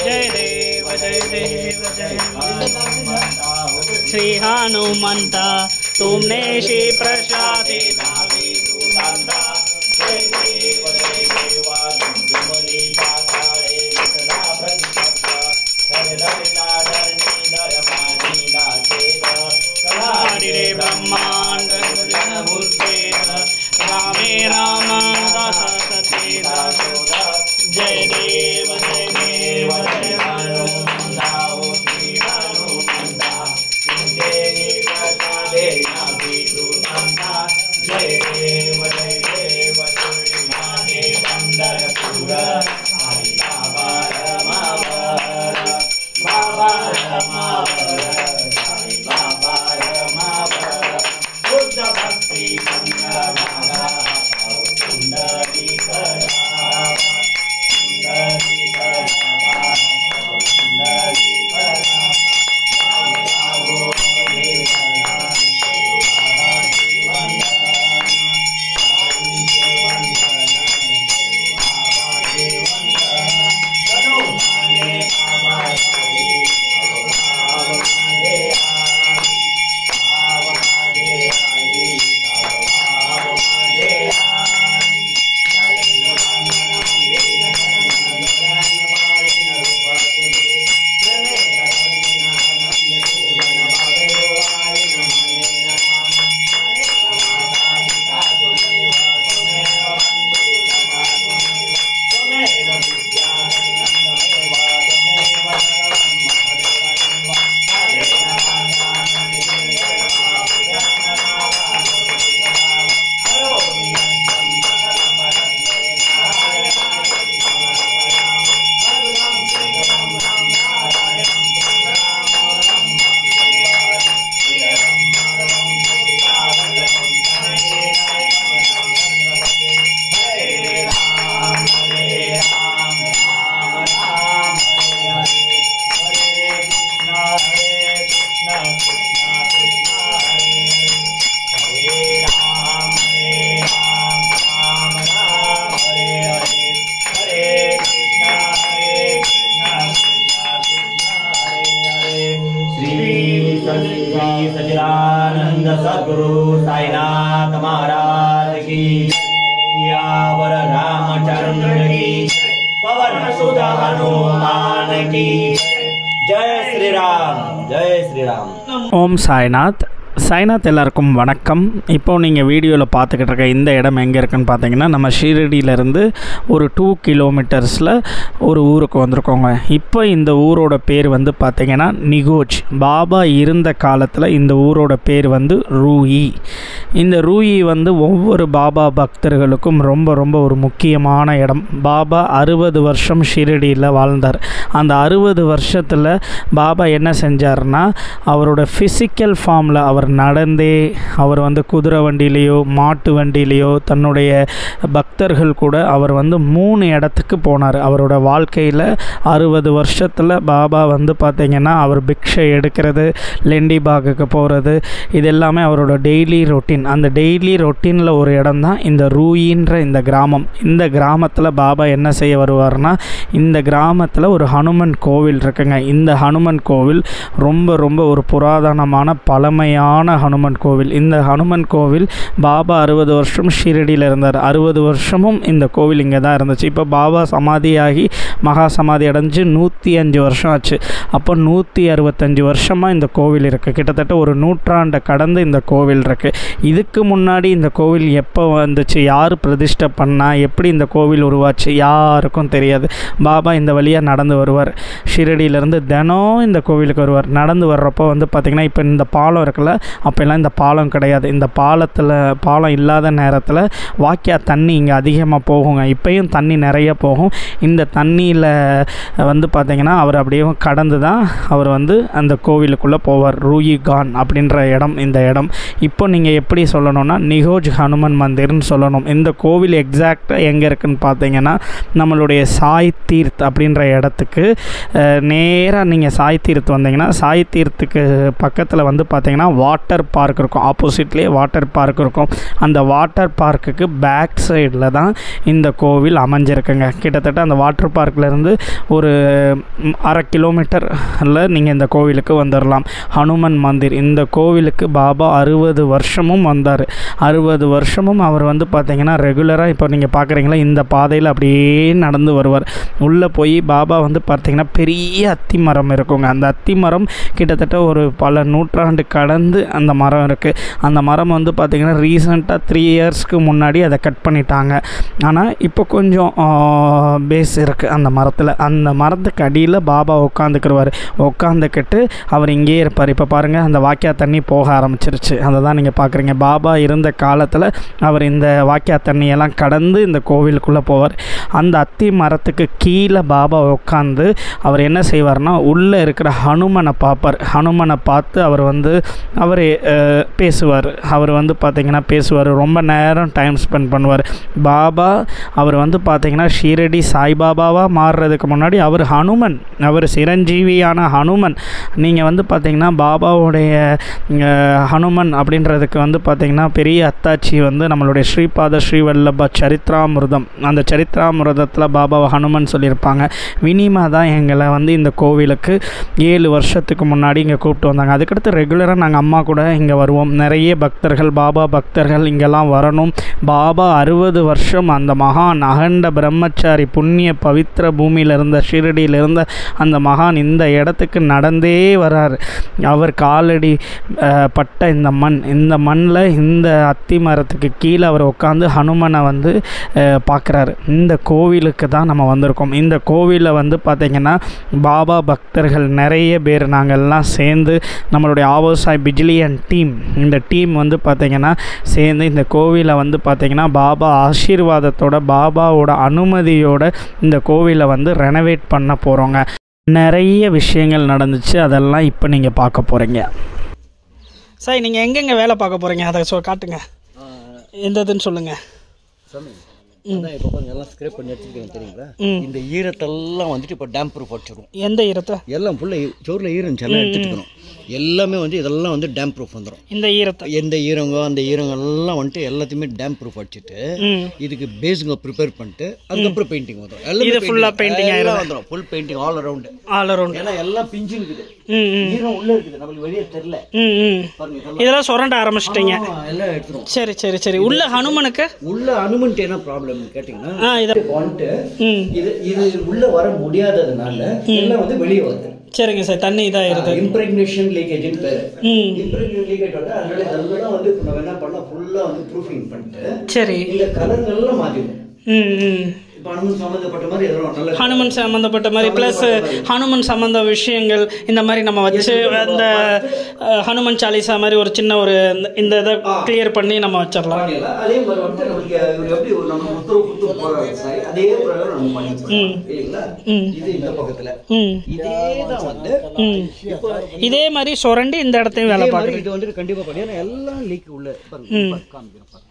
जय देव जय देव जय श्री हनुमंता तुमने श्री प्रसादे दावी सुनंदा जय देव जय देव तुमली पाताळे सदा प्रतिपत्ता धर धर नाडर नीडर मानी नाचेद कलाडि रे ब्रह्मांड जन भूषेद रामे राम दशरथे दासोदा जय देव जय देव जय हनुमंता ओ श्री हनुमंता तुझे प्रसादे नाभी सुनंदा जय देव जय देव तुझे माने पंढरपूर आई बाबा रमावर बाबा रमावर आई बाबा रमावर बुद्ध भक्ती संगमागा सुंदरी करा सुंदरी करा सुंदरी करा राम राघो हरे करा बाबा जीवन आई जीवन बाबा जीवन करो माने बाबा सारी भाव माने आई भाव माने आई भाव माने आई चालेल बांधना दीन करण गगन पालन रूप तुझे प्रेमे रघुना आनंद पूजन भावे वारी नमने नाम हरे माता पिता तुमेव तुमेव बंधु सखा तुमेव तुमेव विद्या हरिनन्दमेव तुमेव सर्वं महदेव हरे नमाजा ननिदेवा भुजङ्गनाभागवतिसदा करोमि यज्ञं सकलपरस्मै नारायणाय समर्पयामि अदुनं श्रीगणं राम नारायणं पुरुषरामोदनं भक्तिदेवाय श्रीरं माधवं गोपिकावल्लभं तनयेनायकमलं चन्द्रपते हरे राम हरे राम राम राम हरे हरे हरे कृष्ण हरे कृष्ण कृष्ण कृष्ण हरे हरे हरे राम हरे राम राम राम हरे हरे हरे कृष्ण हरे कृष्ण कृष्ण कृष्ण हरे हरे श्री श्री सचिदानंद सद्गुरु साईनाथ महाराज की सियावर रामचंद्र की पवन सुत हनुमान की जय श्री राम जय श्री राम ஓம் சாய்நாத் சாய்நாத் எல்லாருக்கும் வணக்கம் இப்போ நீங்கள் வீடியோவில் பார்த்துக்கிட்டு இருக்க இந்த இடம் எங்கே இருக்குன்னு பார்த்தீங்கன்னா நம்ம ஷீரடியிலேருந்து ஒரு டூ கிலோமீட்டர்ஸில் ஒரு ஊருக்கு வந்திருக்கோங்க இப்போ இந்த ஊரோட பேர் வந்து பார்த்தீங்கன்னா நிகோஜ் பாபா இருந்த காலத்தில் இந்த ஊரோட பேர் வந்து ரூயி இந்த ரூயி வந்து ஒவ்வொரு பாபா பக்தர்களுக்கும் ரொம்ப ரொம்ப ஒரு முக்கியமான இடம் பாபா அறுபது வருஷம் ஷீரடியில் வாழ்ந்தார் அந்த அறுபது வருஷத்தில் பாபா என்ன செஞ்சார்னா அவரோட ஃபிசிக்கல் ஃபார்மில் அவர் நடந்தே அவர் வந்து குதிரை வண்டியிலேயோ மாட்டு வண்டியிலேயோ தன்னுடைய பக்தர்கள் கூட அவர் வந்து மூணு இடத்துக்கு போனார் அவரோட வாழ்க்கையில் அறுபது வருஷத்தில் பாபா வந்து பார்த்திங்கன்னா அவர் பிக்ஷை எடுக்கிறது லெண்டிபாகுக்கு போகிறது இது எல்லாமே அவரோட டெய்லி ரொட்டீன் அந்த டெய்லி ரொட்டீனில் ஒரு இடம் தான் இந்த ரூயின்ற இந்த கிராமம் இந்த கிராமத்தில் பாபா என்ன செய்ய வருவார்னா இந்த கிராமத்தில் ஒரு ஹனுமன் கோவில் இருக்குங்க இந்த ஹனுமன் கோவில் ரொம்ப ரொம்ப ஒரு புராதனமான பழமையான ஹனுமன் கோவில் இந்த ஹனுமன் கோவில் பாபா அறுபது வருஷம் ஷீரடியில் இருந்தார் அறுபது வருஷமும் இந்த கோவில் இங்கே தான் இருந்துச்சு இப்போ பாபா சமாதியாகி மகா சமாதி அடைஞ்சு நூற்றி அஞ்சு வருஷம் ஆச்சு அப்போ நூற்றி அறுபத்தஞ்சு வருஷமாக இந்த கோவில் இருக்குது கிட்டத்தட்ட ஒரு நூற்றாண்டை கடந்து இந்த கோவில் இருக்குது இதுக்கு முன்னாடி இந்த கோவில் எப்போ வந்துச்சு யார் பிரதிஷ்டை பண்ணா எப்படி இந்த கோவில் உருவாச்சு யாருக்கும் தெரியாது பாபா இந்த வழியாக நடந்து வருவார் ஷிரடியிலேருந்து தினம் இந்த கோவிலுக்கு வருவார் நடந்து வர்றப்போ வந்து பார்த்திங்கன்னா இப்போ இந்த பாலம் இருக்குல்ல அப்போல்லாம் இந்த பாலம் கிடையாது இந்த பாலத்தில் பாலம் இல்லாத நேரத்தில் வாக்கியா தண்ணி இங்கே அதிகமாக போகுங்க இப்போயும் தண்ணி நிறைய போகும் இந்த தண்ணியில் வந்து பார்த்திங்கன்னா அவர் அப்படியே கடந்து தான் அவர் வந்து அந்த கோவிலுக்குள்ளே போவார் ரூயி கான் அப்படின்ற இடம் இந்த இடம் இப்போ நீங்கள் எப்படி சொல்லணும்னா நிகோஜ் ஹனுமன் மந்திர்னு சொல்லணும் இந்த கோவில் எக்ஸாக்டாக எங்கே இருக்குன்னு பார்த்தீங்கன்னா நம்மளுடைய சாய் தீர்த் அப்படின்ற இடத்துக்கு நேராக நீங்கள் சாய் தீர்த் வந்தீங்கன்னா சாய் தீர்த்துக்கு பக்கத்தில் வந்து பார்த்தீங்கன்னா வாட்டர் வாட்டர் பார்க் இருக்கும் ஆப்போசிட்லேயே வாட்டர் பார்க் இருக்கும் அந்த வாட்டர் பார்க்குக்கு பேக் சைடில் தான் இந்த கோவில் அமைஞ்சிருக்குங்க கிட்டத்தட்ட அந்த வாட்டர் பார்க்லேருந்து ஒரு ம், அரை கிலோமீட்டரில் நீங்கள் இந்த கோவிலுக்கு வந்துடலாம் ஹனுமன் மந்திர் இந்த கோவிலுக்கு பாபா அறுபது வருஷமும் வந்தார் அறுபது வருஷமும் அவர் வந்து பார்த்தீங்கன்னா ரெகுலராக இப்போ நீங்கள் பார்க்குறீங்களா இந்த பாதையில் அப்படியே நடந்து வருவார் உள்ளே போய் பாபா வந்து பார்த்தீங்கன்னா பெரிய அத்தி மரம் இருக்குங்க அந்த அத்தி மரம் கிட்டத்தட்ட ஒரு பல நூற்றாண்டு கடந்து அந்த மரம் இருக்குது அந்த மரம் வந்து பார்த்திங்கன்னா ரீசெண்டாக த்ரீ இயர்ஸ்க்கு முன்னாடி அதை கட் பண்ணிட்டாங்க ஆனால் இப்போ கொஞ்சம் பேஸ் இருக்குது அந்த மரத்தில் அந்த மரத்துக்கு அடியில் பாபா உட்காந்துக்கிடுவார் உட்காந்துக்கிட்டு அவர் இங்கேயே இருப்பார் இப்போ பாருங்கள் அந்த வாக்கியா தண்ணி போக ஆரம்பிச்சிருச்சு அதை தான் நீங்கள் பார்க்குறீங்க பாபா இருந்த காலத்தில் அவர் இந்த வாக்கியா தண்ணியெல்லாம் கடந்து இந்த கோவிலுக்குள்ளே போவார் அந்த அத்தி மரத்துக்கு கீழே பாபா உட்காந்து அவர் என்ன செய்வார்னா உள்ளே இருக்கிற ஹனுமனை பார்ப்பார் ஹனுமனை பார்த்து அவர் வந்து அவர் பேசுவார் அவர் வந்து பார்த்திங்கன்னா பேசுவார் ரொம்ப நேரம் டைம் ஸ்பெண்ட் பண்ணுவார் பாபா அவர் வந்து பார்த்திங்கன்னா ஷீரடி சாய்பாபாவாக மாறுறதுக்கு முன்னாடி அவர் ஹனுமன் அவர் சிரஞ்சீவியான ஹனுமன் நீங்கள் வந்து பார்த்திங்கன்னா பாபாவுடைய அஹ், ஹனுமன் அப்படின்றதுக்கு வந்து பார்த்திங்கன்னா பெரிய அத்தாட்சி வந்து நம்மளுடைய ஸ்ரீபாத ஸ்ரீவல்லப சரித்ராமிர்தம் அந்த சரித்ராமிர்தத்தில் பாபாவை ஹனுமன் சொல்லியிருப்பாங்க வினிமா தான் எங்களை வந்து இந்த கோவிலுக்கு ஏழு வருஷத்துக்கு முன்னாடி இங்கே கூப்பிட்டு வந்தாங்க அதுக்கடுத்து ரெகுலராக நாங்கள் அம்மா கூட இங்கே வருவோம் நிறைய பக்தர்கள் பாபா பக்தர்கள் இங்கெல்லாம் வரணும் பாபா அறுபது வருஷம் அந்த மகான் அகண்ட பிரம்மச்சாரி புண்ணிய பவித்திர பூமியில் இருந்த ஷிரடியில் இருந்த அந்த மகான் இந்த இடத்துக்கு நடந்தே வரார் அவர் காலடி அஹ், பட்ட இந்த மண் இந்த மண்ணில் இந்த அத்தி மரத்துக்கு கீழே அவர் உட்காந்து ஹனுமனை வந்து பார்க்குறாரு இந்த கோவிலுக்கு தான் நம்ம வந்திருக்கோம் இந்த கோவிலில் வந்து பார்த்திங்கன்னா பாபா பக்தர்கள் நிறைய பேர் நாங்கள்லாம் சேர்ந்து நம்மளுடைய ஆவோசாய் பிஜிலியன் டீம் இந்த டீம் வந்து பார்த்திங்கன்னா சேர்ந்து இந்த கோவிலை வந்து பார்த்திங்கன்னா பாபா ஆசீர்வாதத்தோட பாபாவோட அனுமதியோட இந்த கோவிலை வந்து ரெனோவேட் பண்ண போகிறோங்க நிறைய விஷயங்கள் நடந்துச்சு அதெல்லாம் இப்போ நீங்கள் பார்க்க போகிறீங்க சார் நீங்கள் எங்கெங்கே வேலை பார்க்க போகிறீங்க அதை சொ காட்டுங்க எந்த இதுன்னு சொல்லுங்கள் சாமி அதான் இப்போ பாருங்க எல்லாம் ஸ்க்ரேப் பண்ணி எடுத்துருக்கேன் தெரியுங்களா ம். இந்த ஈரத்தெல்லாம் வந்துட்டு இப்போ டேம் ப்ரூஃப் அடிச்சிடும் எந்த ஈரத்தை எல்லாம் ஃபுல்லாக சோறில் ஈரம் இருந்துச்சு எல்லாம் எடுத்துக்கணும் எல்லாமே வந்து இதெல்லாம் வந்து டேம் ப்ரூஃப் வந்துடும் இந்த ஈரத்தை எந்த ஈரங்கோ அந்த ஈரங்க எல்லாம் வந்துட்டு எல்லாத்தையுமே டேம் ப்ரூஃப் அடிச்சிட்டு ம் இதுக்கு பேஸுங்க ப்ரிப்பேர் பண்ணிட்டு அதுக்கப்புறம் பெயிண்டிங் வந்துடும் இது full ஆ painting எல்லாம் வந்துடும் full painting all around all around ஏன்னா எல்லாம் பிஞ்சு இருக்குது ம் ம் ஈரம் உள்ள இருக்குது நம்மளுக்கு வெளியே தெரியல ம் ம் பாருங்க இதெல்லாம் இதெல்லாம் சுரண்ட ஆரம்பிச்சிட்டீங்க ஆ, எல்லாம் எடுத்துரும் சரி சரி சரி உள்ள ஹனுமனுக்கு உள்ள அனுமன்ட்டு என்ன ப்ராப்ளம் கேட்டிங்கன்னா ஆ இதை வந்துட்டு ம் இது இது உள்ள வர முடியாததுனால எல்லாம் வந்து வெளியே வருது சரிங்க சார் தண்ணி இதாகிருது இம்ப்ரெக்னேஷன் லீக்கேஜ்னு பேரு ம் இம்ப்ரெக்னேஷன் லீக்கேஜ் வந்து அதனால இதெல்லாம் வந்து இப்போ நம்ம என்ன பண்ணலாம் ஃபுல்லா வந்து ப்ரூஃபிங் பண்ணிட்டு சரி இந்த கலர்கள்லாம் மாத்திடும் ம் ம் இப்போ அனுமன் சம்மந்தப்பட்ட மாதிரி எதுவும் நல்ல ஹனுமன் சம்மந்தப்பட்ட மாதிரி ப்ளஸ் ஹனுமன் சம்மந்த விஷயங்கள் இந்த மாதிரி நம்ம வச்சு அந்த அஹ், ஹனுமன் சாலிசா மாதிரி ஒரு சின்ன ஒரு இந்த- இந்த இதை கிளியர் பண்ணி நம்ம வச்சிடலாம் பண்ணிடலாம் அதே மாதிரி வந்து நமக்கு இவர் எப்படி ஒரு நம்ம உத்தரவு கொடுத்து போற சாய் அதே பிரகாரம் நம்ம பண்ணிக்கலாம் இல்லைங்களா ம். இது இந்த பக்கத்துல ம் இதே தான் வந்து ம் இப்போ இதே மாதிரி சுரண்டி இந்த இடத்தையும் வேலை இதே மாதிரி பார்க்குறேன் இது வந்துட்டு கண்டிப்பா பண்ணி ஏன்னா எல்லாம் லீக் உள்ள பாருங்க பாருங்க, காமிக்கிறேன் பாருங்க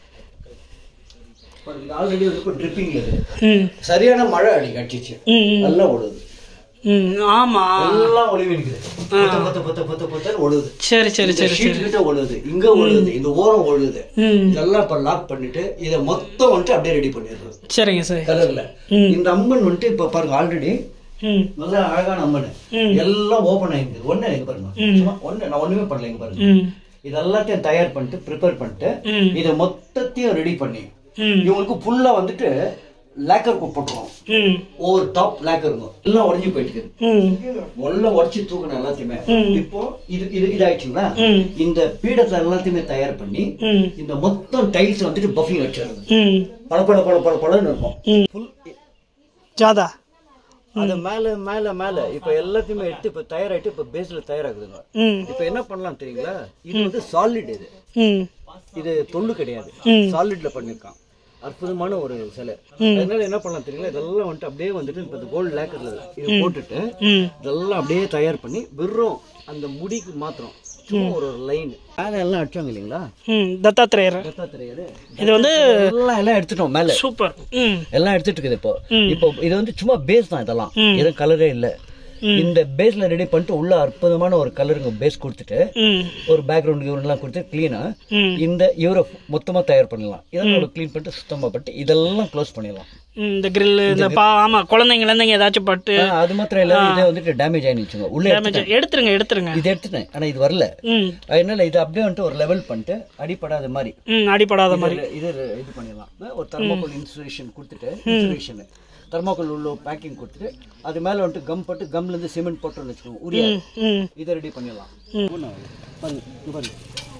பாருங்க ஆல்ரெடி வந்து இப்போ ட்ரிப்பிங்ல இருக்கு ம் சரியான மழை அடி அடிச்சிச்சு ம் ம் நல்லா ஓடுது ம் ஆமாம் எல்லாம் ஒளிவி நிக்குது பத்த பத்த பத்த பத்த பத்தன்னு ஓடுது சரி சரி சரி ஷீட் கிட்ட ஓடுது இங்க ஓடுது இந்த ஓரம் ஓடுது ம் இதெல்லாம் இப்ப லாக் பண்ணிட்டு இதை மொத்தம் வந்துட்டு அப்படியே ரெடி பண்ணிடுறது சரிங்க சார் கலர்ல இந்த அம்மன் வந்துட்டு இப்ப பாருங்க ஆல்ரெடி ம் நல்ல அழகான அம்மன் ம். எல்லாம் ஓபன் ஆயிருக்கு ஒண்ணு இங்க பாருங்க சும்மா ஒண்ணு நான் ஒண்ணுமே பண்ணல இங்க பாருங்க ம் இது எல்லாத்தையும் தயார் பண்ணிட்டு ப்ரிப்பேர் பண்ணிட்டு ம் இதை மொத்தத்தையும் ரெடி பண்ணி ம் இவங்களுக்கு ஃபுல்லா வந்துட்டு லேக்கர் போட்டுருவோம் ம் ஒவ்வொரு டாப் லேக்கருங்க எல்லாம் உடஞ்சி போயிட்டு இருக்குது ம் எல்லாம் உடச்சி தூக்கணும் எல்லாத்தையுமே ம். இப்போ இது இது இதாயிடுச்சுங்களா ம். இந்த பீடத்தை எல்லாத்தையுமே தயார் பண்ணி ம் இந்த மொத்தம் டைல்ஸ் வந்துட்டு பஃபிங் அடிச்சிடுறது ம் பல பல பல பல பலன்னு இருக்கும் ம் ஃபுல் ஜாதா அது மேல மேல மேல இப்ப எல்லாத்தையுமே எடுத்து இப்ப தயாராயிட்டு இப்ப பேஸ்ல தயாராகுதுங்க ம் இப்ப என்ன பண்ணலாம் தெரியுங்களா இது வந்து சாலிட் இது ம் இது தொல்லு கிடையாது ம். சாலிட்ல பண்ணிருக்கான் அற்புதமான ஒரு சிலை அதனால என்ன பண்ணலாம் தெரியுங்களா இதெல்லாம் வந்துட்டு அப்படியே வந்துட்டு இப்ப இந்த கோல்டு லேக்கர்ல இது போட்டுட்டு ம் இதெல்லாம் அப்படியே தயார் பண்ணி வெறும் அந்த முடிக்கு மாத்திரம் சும்மா ஒரு ஒரு லைன் மேல எல்லாம் அடிச்சாங்க இல்லைங்களா ம் தத்தாத்திரேயர் தத்தாத்திரேயர் இது வந்து எல்லாம் எல்லாம் எடுத்துட்டோம் மேல சூப்பர் ம் எல்லாம் எடுத்துட்டு இருக்குது இப்போ இப்போ இது வந்து சும்மா பேஸ் தான் இதெல்லாம் எதுவும் கலரே இல்ல இந்த பேஸ்ல ரெடி பண்ணிட்டு உள்ள அற்புதமான ஒரு கலருங்க பேஸ் கொடுத்துட்டு ம் ஒரு பேக்ரவுண்ட் இவரெல்லாம் கொடுத்து க்ளீனா ம் இந்த இவரை மொத்தமா தயார் பண்ணிடலாம் இதெல்லாம் க்ளீன் பண்ணிட்டு சுத்தமா பண்ணிட்டு இதெல்லாம் க்ளோஸ் பண்ணிடலாம் ம், இந்த grill இந்த பா ஆமாம் குழந்தைங்கலேருந்து ஏதாச்சும் பட்டு ஆ, அது மாத்திரம் இல்ல இதை வந்துட்டு டேமேஜ் ஆயிடுச்சுங்க உள்ள டேமேஜ் எடுத்துருங்க எடுத்துருங்க இது எடுத்துட்டேன் ஆனா இது வரல ம் அதனால இது அப்படியே வந்துட்டு ஒரு லெவல் பண்ணிட்டு அடிப்படாத மாதிரி ம் அடிப்படாத மாதிரி இது இது பண்ணிடலாம் ஒரு தெர்மோகோல் இன்சுலேஷன் கொடுத்துட்டு இன்சுலேஷன் தெர்மோகோல் உள்ள பேக்கிங் கொடுத்துட்டு அது மேல வந்துட்டு கம் போட்டு கம்ல இருந்து சிமெண்ட் போட்டோம்னு வச்சுக்கோங்க உரிய ம் ம் இதை ரெடி பண்ணிடலாம் ஒண்ணு ஆகுது. பாருங்க இங்க பாருங்க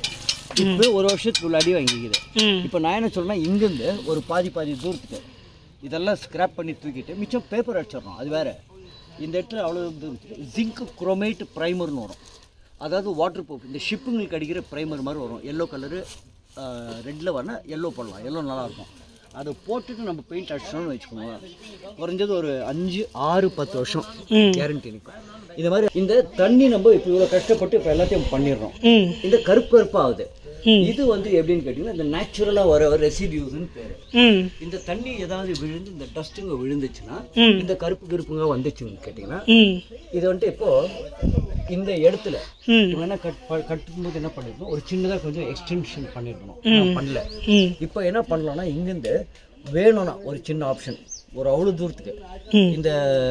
இப்போ ஒரு வருஷத்துக்கு உள்ள அடி வாங்கிக்குது ம் இப்போ நான் என்ன சொல்றேன்னா இங்கிருந்து ஒரு பாதி பாதி தூரத்துக்கு இதெல்லாம் ஸ்கிராப் பண்ணி தூக்கிட்டு மிச்சம் பேப்பர் அடிச்சிடறோம் அது வேற இந்த இடத்துல அவ்வளோ தூரத்துக்கு ஜிங்க் குரோமேட் ப்ரைமர்னு வரும் அதாவது வாட்டர் ப்ரூஃப் இந்த ஷிப்புங்களுக்கு அடிக்கிற ப்ரைமர் மாதிரி வரும் எல்லோ கலரு ரெட்டில் வரனா எல்லோ போடலாம் எல்லோ நல்லாயிருக்கும் அதை போட்டுட்டு நம்ம பெயிண்ட் அடிச்சோம்னு வச்சுக்கோங்க குறைஞ்சது ஒரு அஞ்சு ஆறு பத்து வருஷம் ம். கேரண்டி நிற்கும் இந்த மாதிரி இந்த தண்ணி நம்ம இப்போ இவ்வளோ கஷ்டப்பட்டு இப்போ எல்லாத்தையும் பண்ணிடுறோம் ம் இந்த கருப்பு கருப்பா ஆகுது ம். இது வந்து எப்படின்னு கேட்டிங்கன்னா இந்த நேச்சுரலாக வர ரெசிடியூஸ்னு பேர் ம் இந்த தண்ணி ஏதாவது விழுந்து இந்த டஸ்ட்டுங்க விழுந்துச்சுன்னா ம். இந்த கருப்பு கருப்புங்க வந்துச்சுன்னு கேட்டிங்கன்னா ம் இது வந்துட்டு இப்போ இந்த இடத்துல ம் இவங்க என்ன கட் ப- கட்டும்போது என்ன பண்ணிருக்கோம் ஒரு சின்னதாக கொஞ்சம் எக்ஸ்டென்ஷன் பண்ணிருக்கணும் நான் பண்ணல ம் இப்போ என்ன பண்ணலாம்னா இங்கேருந்து வேணும்னா ஒரு சின்ன ஆப்ஷன் ஒரு அவ்வளோ தூரத்துக்கு ம். இந்த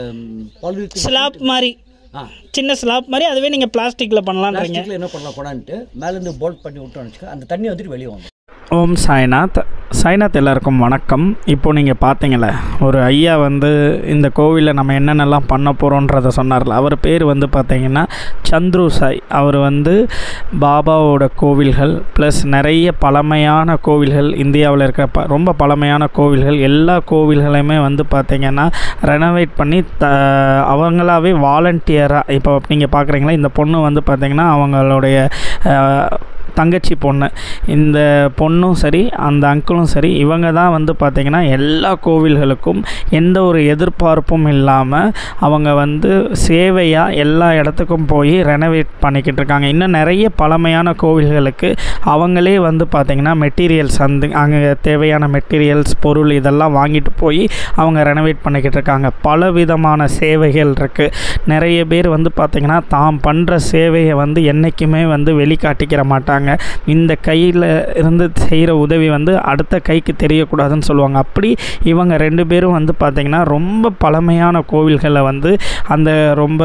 பாலிவிக் ஸ்லாப் மாதிரி ஆ சின்ன ஸ்லாப் மாதிரி அதுவே நீங்கள் பிளாஸ்டிக்கில் பண்ணலான்றீங்க பிளாஸ்டிக்கில் என்ன பண்ணலாம் கொடான்ட்டு மேலேருந்து போல்ட் பண்ணி விட்டோம்னு வச்சுக்கோ அந்த தண்ணி வந்துட்டு வெளியே வந்துடும் ஓம் சாய்நாத் சாய்நாத் எல்லாருக்கும் வணக்கம் இப்போ நீங்கள் பார்த்தீங்களே ஒரு ஐயா வந்து இந்த கோவிலில் நம்ம என்னென்னலாம் பண்ண போகிறோன்றத சொன்னார்ல அவர் பேர் வந்து பார்த்தீங்கன்னா சந்துரு சாய் அவர் வந்து பாபாவோட கோவில்கள் ப்ளஸ் நிறைய பழமையான கோவில்கள் இந்தியாவில் இருக்கிற ப ரொம்ப பழமையான கோவில்கள் எல்லா கோவில்களையுமே வந்து பார்த்தீங்கன்னா ரெனோவேட் பண்ணி த அவங்களாவே வாலண்டியராக இப்போ நீங்கள் பார்க்குறீங்களா இந்த பொண்ணு வந்து பார்த்தீங்கன்னா அவங்களுடைய அஹ், தங்கச்சி பொண்ணு இந்த பொண்ணும் சரி அந்த அங்கிளும் சரி இவங்க தான் வந்து பார்த்திங்கன்னா எல்லா கோவில்களுக்கும் எந்த ஒரு எதிர்பார்ப்பும் இல்லாமல் அவங்க வந்து சேவையாக எல்லா இடத்துக்கும் போய் ரெனோவேட் பண்ணிக்கிட்டு இருக்காங்க இன்னும் நிறைய பழமையான கோவில்களுக்கு அவங்களே வந்து பார்த்திங்கன்னா மெட்டீரியல்ஸ் அந்த அங்கே தேவையான மெட்டீரியல்ஸ் பொருள் இதெல்லாம் வாங்கிட்டு போய் அவங்க ரெனோவேட் பண்ணிக்கிட்டு இருக்காங்க பல விதமான சேவைகள் இருக்குது நிறைய பேர் வந்து பார்த்திங்கன்னா தாம் பண்ணுற சேவையை வந்து என்றைக்குமே வந்து வெளிக்காட்டிக்கிற மாட்டாங்க இந்த கையில் இருந்து செய்கிற உதவி வந்து அடுத்த கைக்கு தெரியக்கூடாதுன்னு சொல்லுவாங்க அப்படி இவங்க ரெண்டு பேரும் வந்து பார்த்திங்கன்னா ரொம்ப பழமையான கோவில்களை வந்து அந்த ரொம்ப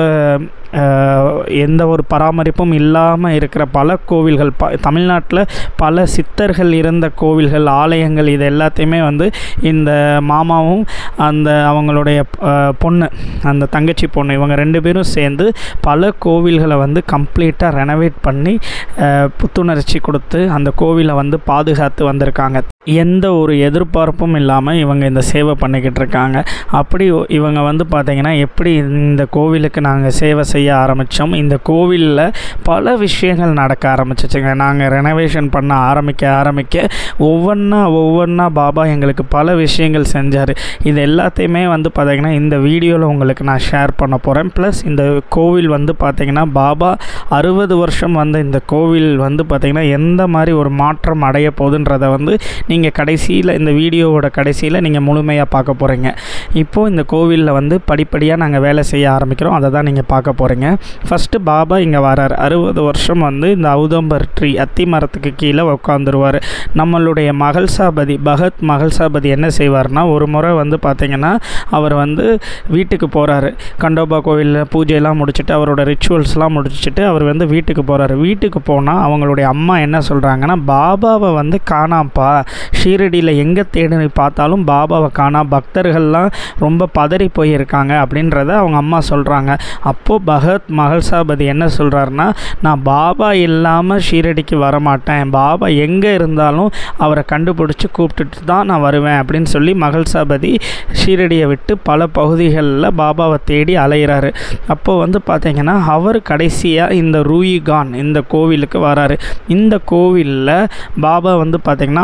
அஹ், எந்த ஒரு பராமரிப்பும் இல்லாமல் இருக்கிற பல கோவில்கள் ப தமிழ்நாட்டில் பல சித்தர்கள் இருந்த கோவில்கள் ஆலயங்கள் இது எல்லாத்தையுமே வந்து இந்த மாமாவும் அந்த அவங்களுடைய அஹ், பொண்ணு அந்த தங்கச்சி பொண்ணு இவங்க ரெண்டு பேரும் சேர்ந்து பல கோவில்களை வந்து கம்ப்ளீட்டாக ரெனோவேட் பண்ணி அஹ், புத்துணர்ச்சி கொடுத்து அந்த கோவிலை வந்து பாதுகாத்து வந்திருக்காங்க எந்த ஒரு எதிர்பார்ப்பும் இல்லாமல் இவங்க இந்த சேவை பண்ணிக்கிட்டு இருக்காங்க அப்படி இவங்க வந்து பார்த்திங்கன்னா எப்படி இந்த கோவிலுக்கு நாங்கள் சேவை செய்ய ஆரம்பித்தோம் இந்த கோவிலில் பல விஷயங்கள் நடக்க ஆரம்பிச்சிச்சுங்க நாங்கள் ரெனோவேஷன் பண்ண ஆரம்பிக்க ஆரம்பிக்க ஒவ்வொன்றா ஒவ்வொன்றா பாபா எங்களுக்கு பல விஷயங்கள் செஞ்சார் இது எல்லாத்தையுமே வந்து பார்த்திங்கன்னா இந்த வீடியோவில் உங்களுக்கு நான் ஷேர் பண்ண போகிறேன் ப்ளஸ் இந்த கோவில் வந்து பார்த்திங்கன்னா பாபா அறுபது வருஷம் வந்த இந்த கோவில் வந்து பார்த்திங்கன்னா எந்த மாதிரி ஒரு மாற்றம் அடைய போகுதுன்றதை வந்து நீங்கள் கடைசியில் இந்த வீடியோவோட கடைசியில் நீங்கள் முழுமையாக பார்க்க போகிறீங்க இப்போது இந்த கோவிலில் வந்து படிப்படியாக நாங்கள் வேலை செய்ய ஆரம்பிக்கிறோம் அதை தான் நீங்கள் பார்க்க போகிறீங்க ஃபஸ்ட்டு பாபா இங்கே வரார் அறுபது வருஷம் வந்து இந்த ஔதம்பர் ட்ரீ அத்தி மரத்துக்கு கீழே உட்காந்துருவார் நம்மளுடைய மகள்சாபதி பகத் மகள்சாபதி என்ன செய்வார்னா ஒரு முறை வந்து பார்த்திங்கன்னா அவர் வந்து வீட்டுக்கு போகிறாரு கண்டோபா கோவிலில் பூஜையெல்லாம் முடிச்சுட்டு அவரோட ரிச்சுவல்ஸ்லாம் முடிச்சுட்டு அவர் வந்து வீட்டுக்கு போகிறாரு வீட்டுக்கு போனால் அவங்களுடைய அம்மா என்ன சொல்கிறாங்கன்னா பாபாவை வந்து காணாம்ப்பா ஷீரடியில் எங்கே தேடி பார்த்தாலும் பாபாவை காணா பக்தர்கள்லாம் ரொம்ப பதறி போயிருக்காங்க அப்படின்றத அவங்க அம்மா சொல்கிறாங்க அப்போது பகத் மகள்சாபதி என்ன சொல்கிறாருன்னா நான் பாபா இல்லாமல் ஷீரடிக்கு வரமாட்டேன் பாபா எங்கே இருந்தாலும் அவரை கண்டுபிடிச்சி கூப்பிட்டுட்டு தான் நான் வருவேன் அப்படின்னு சொல்லி மகள்சாபதி ஷீரடியை விட்டு பல பகுதிகளில் பாபாவை தேடி அலைகிறாரு அப்போது வந்து பார்த்தீங்கன்னா அவர் கடைசியாக இந்த ரூயிகான் இந்த கோவிலுக்கு வராரு இந்த கோவிலில் பாபா வந்து பார்த்திங்கன்னா அத்தி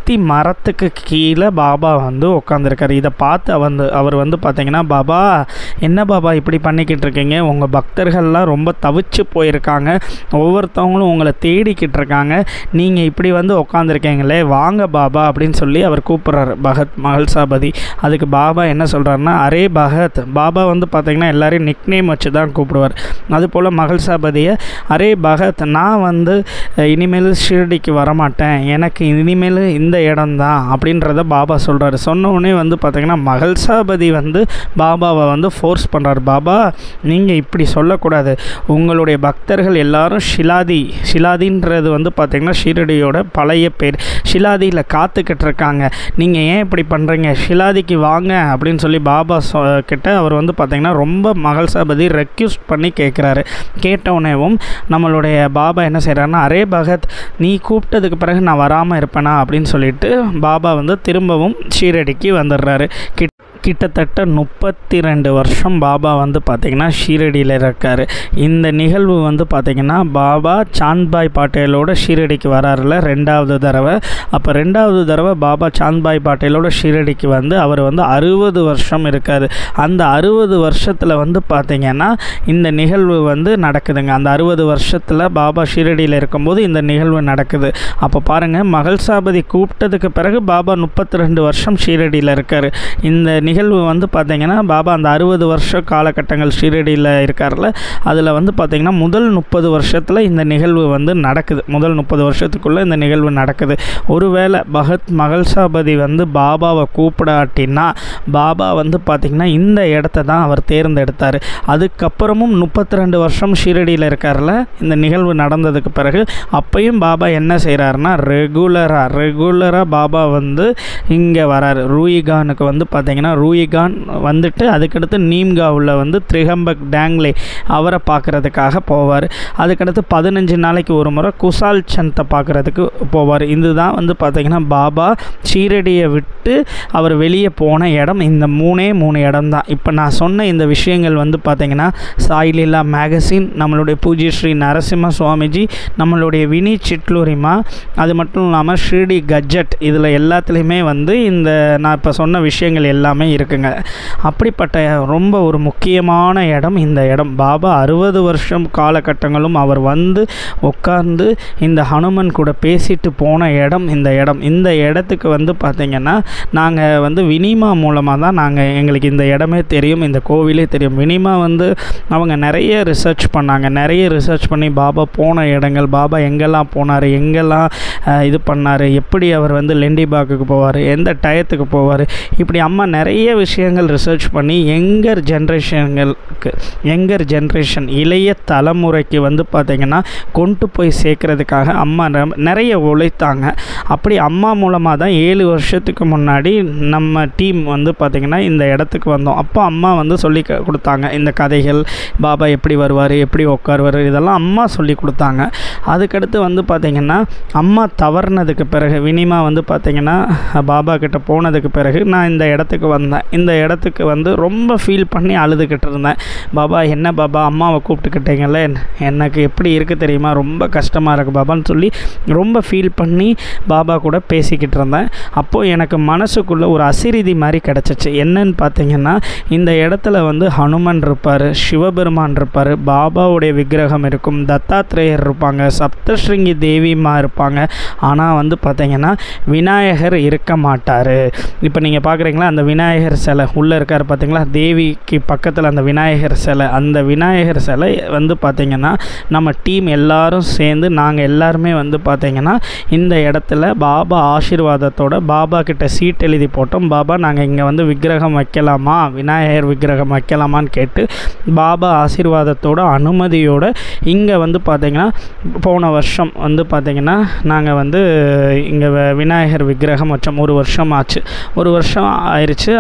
அத்தி மரத்துக்கு கீழே பாபா வந்து உட்காந்துருக்காரு இதை பார்த்து வந்து அவர் வந்து பார்த்தீங்கன்னா பாபா என்ன பாபா இப்படி பண்ணிக்கிட்டு இருக்கீங்க உங்கள் பக்தர்கள்லாம் ரொம்ப தவிச்சு போயிருக்காங்க ஒவ்வொருத்தவங்களும் உங்களை தேடிக்கிட்டு இருக்காங்க நீங்கள் இப்படி வந்து உட்காந்துருக்கீங்களே வாங்க பாபா அப்படின்னு சொல்லி அவர் கூப்பிட்றாரு பகத் மகள்சாபதி அதுக்கு பாபா என்ன சொல்கிறாருன்னா அரே பகத் பாபா வந்து பார்த்தீங்கன்னா எல்லாரையும் நிக் நேம் வச்சு தான் கூப்பிடுவார் அதுபோல் மகள்சாபதியை அரே பகத் நான் வந்து அஹ், இனிமேல் ஷிரடிக்கு வரமாட்டேன் எனக்கு இனிமேல் இந்த இடம்தான் அப்படின்றத பாபா சொல்கிறாரு சொன்ன உடனே வந்து பார்த்தீங்கன்னா மகள்சாபதி வந்து பாபாவை வந்து ஃபோர்ஸ் பண்ணுறாரு பாபா நீங்கள் இப்படி சொல்லக்கூடாது உங்களுடைய பக்தர்கள் எல்லாரும் ஷிலாதி ஷிலாதின்றது வந்து பார்த்திங்கன்னா ஷீரடியோட பழைய பேர் ஷிலாதியில் காத்துக்கிட்டு இருக்காங்க நீங்கள் ஏன் இப்படி பண்ணுறீங்க ஷிலாதிக்கு வாங்க அப்படின்னு சொல்லி பாபா சொ கிட்ட அவர் வந்து பார்த்திங்கன்னா ரொம்ப மகள்சாபதி ரெக்யூஸ்ட் பண்ணி கேட்குறாரு கேட்டவுடனேவும் நம்மளுடைய பாபா என்ன செய்கிறாருன்னா அரே பகத் நீ கூப்பிட்டதுக்கு பிறகு நான் வராமல் இருப்பேனா அப்படின்னு சொல்லிட்டு பாபா வந்து திரும்பவும் ஷீரடிக்கு வந்துடுறாரு கிட் கிட்டத்தட்ட முப்பத்தி ரெண்டு வருஷம் பாபா வந்து பார்த்திங்கன்னா ஷீரடியில் இருக்கார் இந்த நிகழ்வு வந்து பார்த்திங்கன்னா பாபா சாந்த்பாய் பாட்டேலோட ஷீரடிக்கு வராருல ரெண்டாவது தடவை அப்போ ரெண்டாவது தடவை பாபா சாந்த்பாய் பாட்டேலோட ஷீரடிக்கு வந்து அவர் வந்து அறுபது வருஷம் இருக்கார் அந்த அறுபது வருஷத்தில் வந்து பார்த்திங்கன்னா இந்த நிகழ்வு வந்து நடக்குதுங்க அந்த அறுபது வருஷத்தில் பாபா ஷீரடியில் இருக்கும்போது இந்த நிகழ்வு நடக்குது அப்போ பாருங்கள் மகள்சாபதி கூப்பிட்டதுக்கு பிறகு பாபா முப்பத்தி ரெண்டு வருஷம் ஷீரடியில் இருக்கார் இந்த நிகழ்வு வந்து பார்த்திங்கன்னா பாபா அந்த அறுபது வருஷ காலகட்டங்கள் ஷீரடியில் இருக்கார்ல அதில் வந்து பார்த்திங்கன்னா முதல் முப்பது வருஷத்தில் இந்த நிகழ்வு வந்து நடக்குது முதல் முப்பது வருஷத்துக்குள்ளே இந்த நிகழ்வு நடக்குது ஒருவேளை பகத் மகள்சாபதி வந்து பாபாவை கூப்பிடாட்டினா பாபா வந்து பார்த்திங்கன்னா இந்த இடத்த தான் அவர் தேர்ந்தெடுத்தார் அதுக்கப்புறமும் முப்பத்தி ரெண்டு வருஷம் ஷீரடியில் இருக்கார்ல இந்த நிகழ்வு நடந்ததுக்கு பிறகு அப்பையும் பாபா என்ன செய்கிறாருன்னா ரெகுலராக ரெகுலராக பாபா வந்து இங்கே வராரு ரூயிகானுக்கு வந்து பார்த்திங்கன்னா ரூயிகான் வந்துட்டு அதுக்கடுத்து நீம்காவில் வந்து திரிகம்பக் டேங்லே அவரை பார்க்குறதுக்காக போவார் அதுக்கடுத்து பதினஞ்சு நாளைக்கு ஒரு முறை குசால் சந்தை பார்க்குறதுக்கு போவார் இதுதான் வந்து பார்த்திங்கன்னா பாபா ஷீரடியை விட்டு அவர் வெளியே போன இடம் இந்த மூணே மூணு இடம் தான் இப்போ நான் சொன்ன இந்த விஷயங்கள் வந்து பார்த்திங்கன்னா சாய்லீலா மேகசின் நம்மளுடைய பூஜ்ய ஸ்ரீ நரசிம்ம சுவாமிஜி நம்மளுடைய வினி சிட்லூரிமா அது மட்டும் இல்லாமல் ஷீரடி கஜெட் இதில் எல்லாத்துலேயுமே வந்து இந்த நான் இப்போ சொன்ன விஷயங்கள் எல்லாமே இருக்குங்க அப்படிப்பட்ட ரொம்ப ஒரு முக்கியமான இடம் இந்த இடம் பாபா அறுபது வருஷம் காலகட்டங்களும் அவர் வந்து உட்கார்ந்து இந்த ஹனுமன் கூட பேசிட்டு போன இடம் இந்த இடம் இந்த இடத்துக்கு வந்து பார்த்திங்கன்னா நாங்கள் வந்து வினிமா மூலமாக தான் நாங்கள் எங்களுக்கு இந்த இடமே தெரியும் இந்த கோவிலே தெரியும் வினிமா வந்து அவங்க நிறைய ரிசர்ச் பண்ணாங்க நிறைய ரிசர்ச் பண்ணி பாபா போன இடங்கள் பாபா எங்கெல்லாம் போனார் எங்கெல்லாம் அஹ், இது பண்ணார் எப்படி அவர் வந்து லெண்டிபாக்குக்கு போவார் எந்த டயத்துக்கு போவார் இப்படி அம்மா நிறைய விஷயங்கள் ரிசர்ச் பண்ணி எங்கர் ஜென்ரேஷன்களுக்கு எங்கர் ஜென்ரேஷன் இளைய தலைமுறைக்கு வந்து பார்த்திங்கன்னா கொண்டு போய் சேர்க்கறதுக்காக அம்மா நெ- நிறைய உழைத்தாங்க அப்படி அம்மா மூலமாக தான் ஏழு வருஷத்துக்கு முன்னாடி நம்ம டீம் வந்து பார்த்திங்கன்னா இந்த இடத்துக்கு வந்தோம் அப்போ அம்மா வந்து சொல்லி க- கொடுத்தாங்க இந்த கதைகள் பாபா எப்படி வருவார் எப்படி உட்காருவார் இதெல்லாம் அம்மா சொல்லி கொடுத்தாங்க அதுக்கடுத்து வந்து பார்த்திங்கன்னா அம்மா தவறுனதுக்கு பிறகு வினிமா வந்து பார்த்திங்கன்னா பாபா கிட்ட போனதுக்கு பிறகு நான் இந்த இடத்துக்கு வந்தேன் இந்த இடத்துக்கு வந்து ரொம்ப ஃபீல் பண்ணி அழுதுகிட்டு இருந்தேன் பாபா என்ன பாபா அம்மாவை கூப்பிட்டுக்கிட்டீங்களே எனக்கு எப்படி இருக்குது தெரியுமா ரொம்ப கஷ்டமாக இருக்குது பாபான்னு சொல்லி ரொம்ப ஃபீல் பண்ணி பாபா கூட பேசிக்கிட்டு இருந்தேன் அப்போது எனக்கு மனசுக்குள்ளே ஒரு அசிரிதி மாதிரி கிடச்சிச்சு என்னன்னு பார்த்தீங்கன்னா இந்த இடத்துல வந்து ஹனுமன் இருப்பார் சிவபெருமான் இருப்பார் பாபாவுடைய விக்கிரகம் இருக்கும் தத்தாத்ரேயர் இருப்பாங்க சப்தஸ்ருங்கி தேவிமா இருப்பாங்க ஆனால் வந்து பார்த்தீங்கன்னா விநாயகர் இருக்க மாட்டார் இப்போ நீங்கள் பார்க்குறீங்களா அந்த விநாயகர் சிலை உள்ளே இருக்கார் பார்த்தீங்களா தேவிக்கு பக்கத்தில் அந்த விநாயகர் சிலை அந்த விநாயகர் சிலை வந்து பார்த்திங்கன்னா நம்ம டீம் எல்லாரும் சேர்ந்து நாங்கள் எல்லாருமே வந்து பார்த்திங்கன்னா இந்த இடத்துல பாபா ஆசீர்வாதத்தோட பாபா கிட்ட சீட் எழுதி போட்டோம் பாபா நாங்கள் இங்கே வந்து விக்கிரகம் வைக்கலாமா விநாயகர் விக்கிரகம் வைக்கலாமான்னு கேட்டு பாபா ஆசீர்வாதத்தோட அனுமதியோட இங்கே வந்து பார்த்திங்கன்னா போன வருஷம் வந்து பார்த்திங்கன்னா நாங்கள் வந்து இங்கே விநாயகர் விக்கிரகம் வச்சோம் ஒரு வருஷம் ஆச்சு ஒரு வருஷம் ஆயிடுச்சு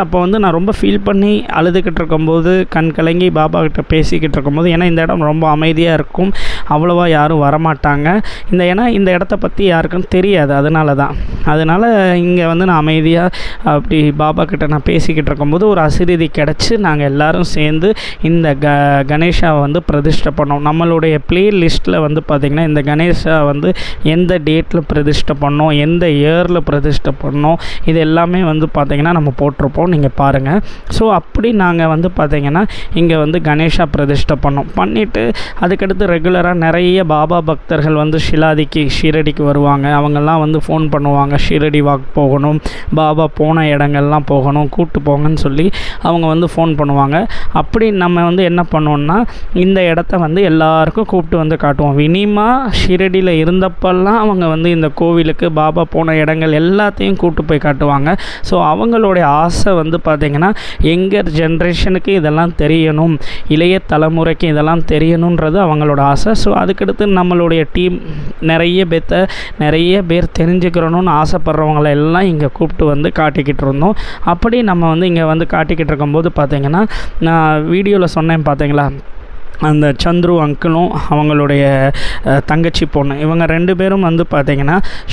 அப்போ வந்து நான் ரொம்ப ஃபீல் பண்ணி அழுதுகிட்டு இருக்கும்போது கண் கலங்கி பாபா கிட்ட பேசிக்கிட்டு இருக்கும்போது ஏன்னா இந்த இடம் ரொம்ப அமைதியாக இருக்கும் அவ்வளோவா யாரும் வரமாட்டாங்க இந்த ஏன்னா இந்த இடத்த பற்றி யாருக்கும் தெரியாது அதனால தான் அதனால் இங்கே வந்து நான் அமைதியாக அப்படி பாபா கிட்ட நான் பேசிக்கிட்டு இருக்கும்போது ஒரு அசிரிதி கிடச்சி நாங்கள் எல்லாரும் சேர்ந்து இந்த க கணேஷாவை வந்து பிரதிஷ்டை பண்ணோம் நம்மளுடைய ப்ளே லிஸ்ட்டில் வந்து பார்த்திங்கன்னா இந்த கணேஷா வந்து எந்த டேட்டில் பிரதிஷ்டை பண்ணோம் எந்த இயரில் பிரதிஷ்டை பண்ணோம் இது எல்லாமே வந்து பார்த்திங்கன்னா நம்ம போட்டிருப்போம் நீங்கள் பாருங்கள் ஸோ அப்படி நாங்கள் வந்து பார்த்திங்கன்னா இங்கே வந்து கணேஷா பிரதிஷ்டை பண்ணோம் பண்ணிவிட்டு அதுக்கடுத்து ரெகுலராக நிறைய பாபா பக்தர்கள் வந்து ஷிலாதிக்கு ஷீரடிக்கு வருவாங்க அவங்கெல்லாம் வந்து ஃபோன் பண்ணுவாங்க ஷீரடி வாக் போகணும் பாபா போன இடங்கள்லாம் போகணும் கூட்டு போங்கன்னு சொல்லி அவங்க வந்து ஃபோன் பண்ணுவாங்க அப்படி நம்ம வந்து என்ன பண்ணோம்னா இந்த இடத்த வந்து எல்லாருக்கும் கூப்பிட்டு வந்து காட்டுவோம் வினிமா ஷிரடியில் இருந்தப்பெல்லாம் அவங்க வந்து இந்த கோவிலுக்கு பாபா போன இடங்கள் எல்லாத்தையும் கூப்பிட்டு போய் காட்டுவாங்க ஸோ அவங்களுடைய ஆசை வந்து பார்த்திங்கன்னா எங்கர் ஜென்ரேஷனுக்கு இதெல்லாம் தெரியணும் இளைய தலைமுறைக்கு இதெல்லாம் தெரியணுன்றது அவங்களோட ஆசை ஸோ அதுக்கடுத்து நம்மளுடைய டீம் நிறைய பேர்த்த நிறைய பேர் தெரிஞ்சுக்கிறணும்னு ஆசைப்படுறவங்கள எல்லாம் இங்கே கூப்பிட்டு வந்து காட்டிக்கிட்டு இருந்தோம் அப்படி நம்ம வந்து இங்கே வந்து காட்டிக்கிட்டு இருக்கும்போது பார்த்தீங்கன்னா நான் வீடியோவில் சொன்னேன் பார்த்தீங்களா அந்த சந்துரு அங்கிளும் அவங்களுடைய அஹ், தங்கச்சி பொண்ணு இவங்க ரெண்டு பேரும் வந்து பார்த்தீங்கன்னா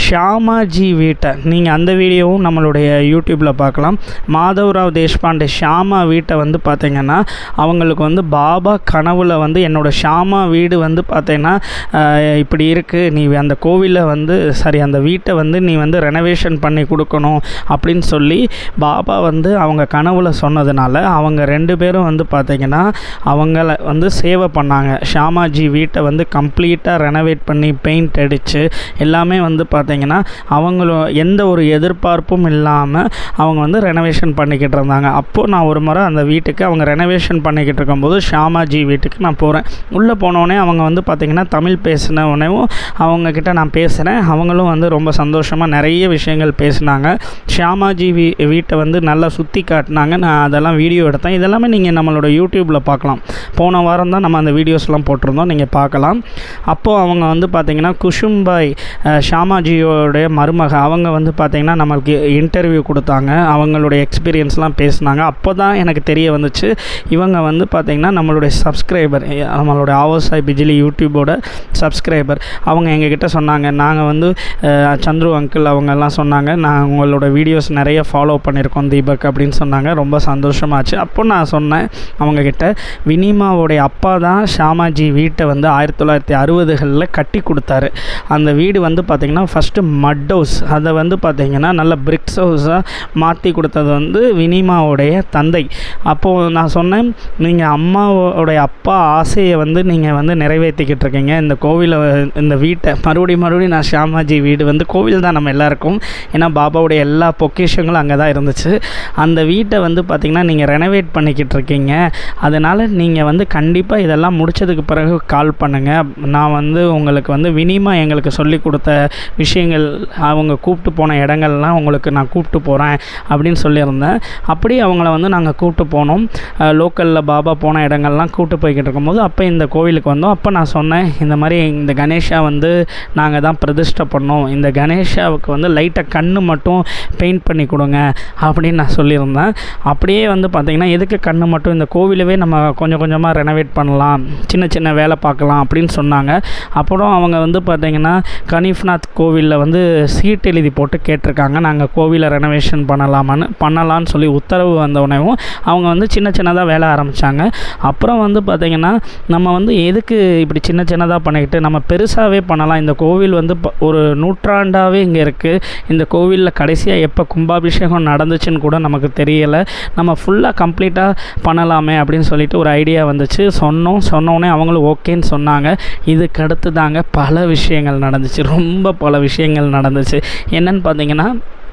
ஷாமாஜி வீட்டை நீங்கள் அந்த வீடியோவும் நம்மளுடைய யூடியூப்பில் பார்க்கலாம் மாதவராவ் தேஷ்பாண்டே ஷாமா வீட்டை வந்து பார்த்தீங்கன்னா அவங்களுக்கு வந்து பாபா கனவுல வந்து என்னோட ஷாமா வீடு வந்து பார்த்தீங்கன்னா அஹ், இப்படி இருக்குது நீ அந்த கோவிலில் வந்து சாரி அந்த வீட்டை வந்து நீ வந்து ரெனோவேஷன் பண்ணி கொடுக்கணும் அப்படின்னு சொல்லி பாபா வந்து அவங்க கனவுல சொன்னதுனால அவங்க ரெண்டு பேரும் வந்து பார்த்தீங்கன்னா அவங்கள வந்து சேவை பண்ணாங்க ஷாமாஜி வீட்டை வந்து கம்ப்ளீட்டாக ரெனோவேட் பண்ணி பெயிண்ட் அடித்து எல்லாமே வந்து பார்த்தீங்கன்னா அவங்களும் எந்த ஒரு எதிர்பார்ப்பும் இல்லாமல் அவங்க வந்து ரெனோவேஷன் பண்ணிக்கிட்டு இருந்தாங்க அப்போது நான் ஒரு முறை அந்த வீட்டுக்கு அவங்க ரெனோவேஷன் பண்ணிக்கிட்டு இருக்கும்போது ஷாமாஜி வீட்டுக்கு நான் போகிறேன் உள்ளே போனோடனே அவங்க வந்து பார்த்திங்கன்னா தமிழ் பேசின உடனேவும் அவங்கக்கிட்ட நான் பேசுகிறேன் அவங்களும் வந்து ரொம்ப சந்தோஷமாக நிறைய விஷயங்கள் பேசினாங்க ஷியாமாஜி வீ வீட்டை வந்து நல்லா சுற்றி காட்டினாங்க நான் அதெல்லாம் வீடியோ எடுத்தேன் இதெல்லாமே நீங்கள் நம்மளோட யூடியூப்பில் பார்க்கலாம் போன வாரம் தான் நம்ம அந்த வீடியோஸ்லாம் போட்டிருந்தோம் நீங்கள் பார்க்கலாம் அப்போது அவங்க வந்து பார்த்திங்கன்னா குஷும்பாய் அஹ், ஷாமாஜியோடைய மருமக அவங்க வந்து பார்த்திங்கன்னா நம்மளுக்கு இன்டர்வியூ கொடுத்தாங்க அவங்களுடைய எக்ஸ்பீரியன்ஸ்லாம் பேசினாங்க அப்போ தான் எனக்கு தெரிய வந்துச்சு இவங்க வந்து பார்த்திங்கன்னா நம்மளுடைய சப்ஸ்கிரைபர் நம்மளுடைய ஆவோசாய் பிஜிலி யூடியூபோட சப்ஸ்கிரைபர் அவங்க எங்ககிட்ட சொன்னாங்க நாங்கள் வந்து அஹ், சந்துரு அங்கிள் அவங்கெல்லாம் சொன்னாங்க நான் உங்களோட வீடியோஸ் நிறைய ஃபாலோ பண்ணியிருக்கோம் தீபக் அப்படின்னு சொன்னாங்க ரொம்ப சந்தோஷமாச்சு அப்போ நான் சொன்னேன் அவங்கக்கிட்ட வினிமாவோடைய அப்பா தான் ஷாமாஜி வீட்டை வந்து ஆயிரத்தி தொள்ளாயிரத்தி அறுபதுகளில் கட்டி கொடுத்தாரு அந்த வீடு வந்து பார்த்திங்கன்னா ஃபஸ்ட்டு மட் ஹவுஸ் அதை வந்து பார்த்திங்கன்னா நல்ல பிரிக்ஸ் ஹவுஸாக மாற்றி கொடுத்தது வந்து வினிமாவுடைய தந்தை அப்போது நான் சொன்னேன் நீங்கள் அம்மாவோடைய அப்பா ஆசையை வந்து நீங்கள் வந்து நிறைவேற்றிக்கிட்டு இருக்கீங்க இந்த கோவிலை இந்த வீட்டை மறுபடியும் மறுபடியும் நான் ஷியாமாஜி வீடு வந்து கோவில் தான் நம்ம எல்லாருக்கும் ஏன்னா பாபாவுடைய எல்லா பொக்கிஷங்களும் அங்கே தான் இருந்துச்சு அந்த வீட்டை வந்து பார்த்திங்கன்னா நீங்கள் ரெனோவேட் பண்ணிக்கிட்டு இருக்கீங்க அதனால் நீங்கள் வந்து கண்டிப்பாக இதெல்லாம் முடிச்சதுக்கு பிறகு கால் பண்ணுங்கள் நான் வந்து உங்களுக்கு வந்து வினிமா எங்களுக்கு சொல்லி கொடுத்த விஷயங்கள் அவங்க கூப்பிட்டு போன இடங்கள்லாம் உங்களுக்கு நான் கூப்பிட்டு போகிறேன் அப்படின்னு சொல்லியிருந்தேன் அப்படி அவங்கள வந்து நாங்கள் கூப்பிட்டு போனோம் லோக்கலில் பாபா போன இடங்கள்லாம் கூப்பிட்டு போய்கிட்டு இருக்கும்போது அப்போ இந்த கோவிலுக்கு வந்தோம் அப்போ நான் சொன்னேன் இந்த மாதிரி இந்த கணேஷா வந்து நாங்கள் தான் பிரதிஷ்டை பண்ணோம் இந்த கணேஷாவுக்கு வந்து லைட்டாக கண்ணு மட்டும் பெயிண்ட் பண்ணி கொடுங்க அப்படின்னு நான் சொல்லியிருந்தேன் அப்படியே வந்து பார்த்திங்கன்னா எதுக்கு கண்ணு மட்டும் இந்த கோவிலவே நம்ம கொஞ்சம் கொஞ்சமாக ரெனோவேட் பண்ணலாம் சின்ன சின்ன வேலை பார்க்கலாம் அப்படின்னு சொன்னாங்க அப்புறம் அவங்க வந்து பார்த்திங்கன்னா கனிஃப்நாத் கோவிலில் வந்து சீட் எழுதி போட்டு கேட்டிருக்காங்க நாங்கள் கோவிலை ரெனோவேஷன் பண்ணலாமான்னு பண்ணலான்னு சொல்லி உத்தரவு வந்த உடனேவும் அவங்க வந்து சின்ன சின்னதாக வேலை ஆரம்பித்தாங்க அப்புறம் வந்து பார்த்திங்கன்னா நம்ம வந்து எதுக்கு இப்படி சின்ன சின்னதாக பண்ணிக்கிட்டு நம்ம பெருசாகவே பண்ணலாம் இந்த கோவில் வந்து ப- ஒரு நூற்றாண்டாகவே இங்கே இருக்குது இந்த கோவிலில் கடைசியாக எப்போ கும்பாபிஷேகம் நடந்துச்சுன்னு கூட நமக்கு தெரியலை நம்ம ஃபுல்லாக கம்ப்ளீட்டாக பண்ணலாமே அப்படின்னு சொல்லிட்டு ஒரு ஐடியா வந்துச்சு சொன்னோம் சொன்னோடனே அவங்களும் ஓகேன்னு சொன்னாங்க இதுக்கு அடுத்து தாங்க பல விஷயங்கள் நடந்துச்சு ரொம்ப பல விஷயங்கள் நடந்துச்சு என்னன்னு பார்த்தீங்கன்னா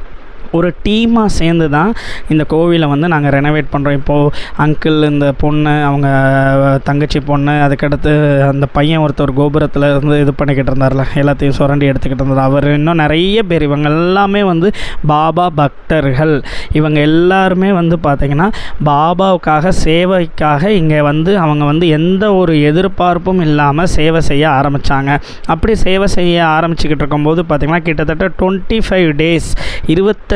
ஒரு டீமாக சேர்ந்து தான் இந்த கோவிலை வந்து நாங்கள் ரெனோவேட் பண்ணுறோம் இப்போது அங்கிள் இந்த பொண்ணு அவங்க தங்கச்சி பொண்ணு அதுக்கடுத்து அந்த பையன் ஒருத்தர் கோபுரத்தில் இருந்து இது பண்ணிக்கிட்டு இருந்தார்ல எல்லாத்தையும் சுரண்டி எடுத்துக்கிட்டு இருந்தார் அவர் இன்னும் நிறைய பேர் இவங்க எல்லாமே வந்து பாபா பக்தர்கள் இவங்க எல்லாருமே வந்து பார்த்திங்கன்னா பாபாவுக்காக சேவைக்காக இங்கே வந்து அவங்க வந்து எந்த ஒரு எதிர்பார்ப்பும் இல்லாமல் சேவை செய்ய ஆரம்பித்தாங்க அப்படி சேவை செய்ய ஆரம்பிச்சுக்கிட்டு இருக்கும்போது பார்த்திங்கன்னா கிட்டத்தட்ட டுவெண்ட்டி ஃபைவ் டேஸ் இருபத்தஞ்சு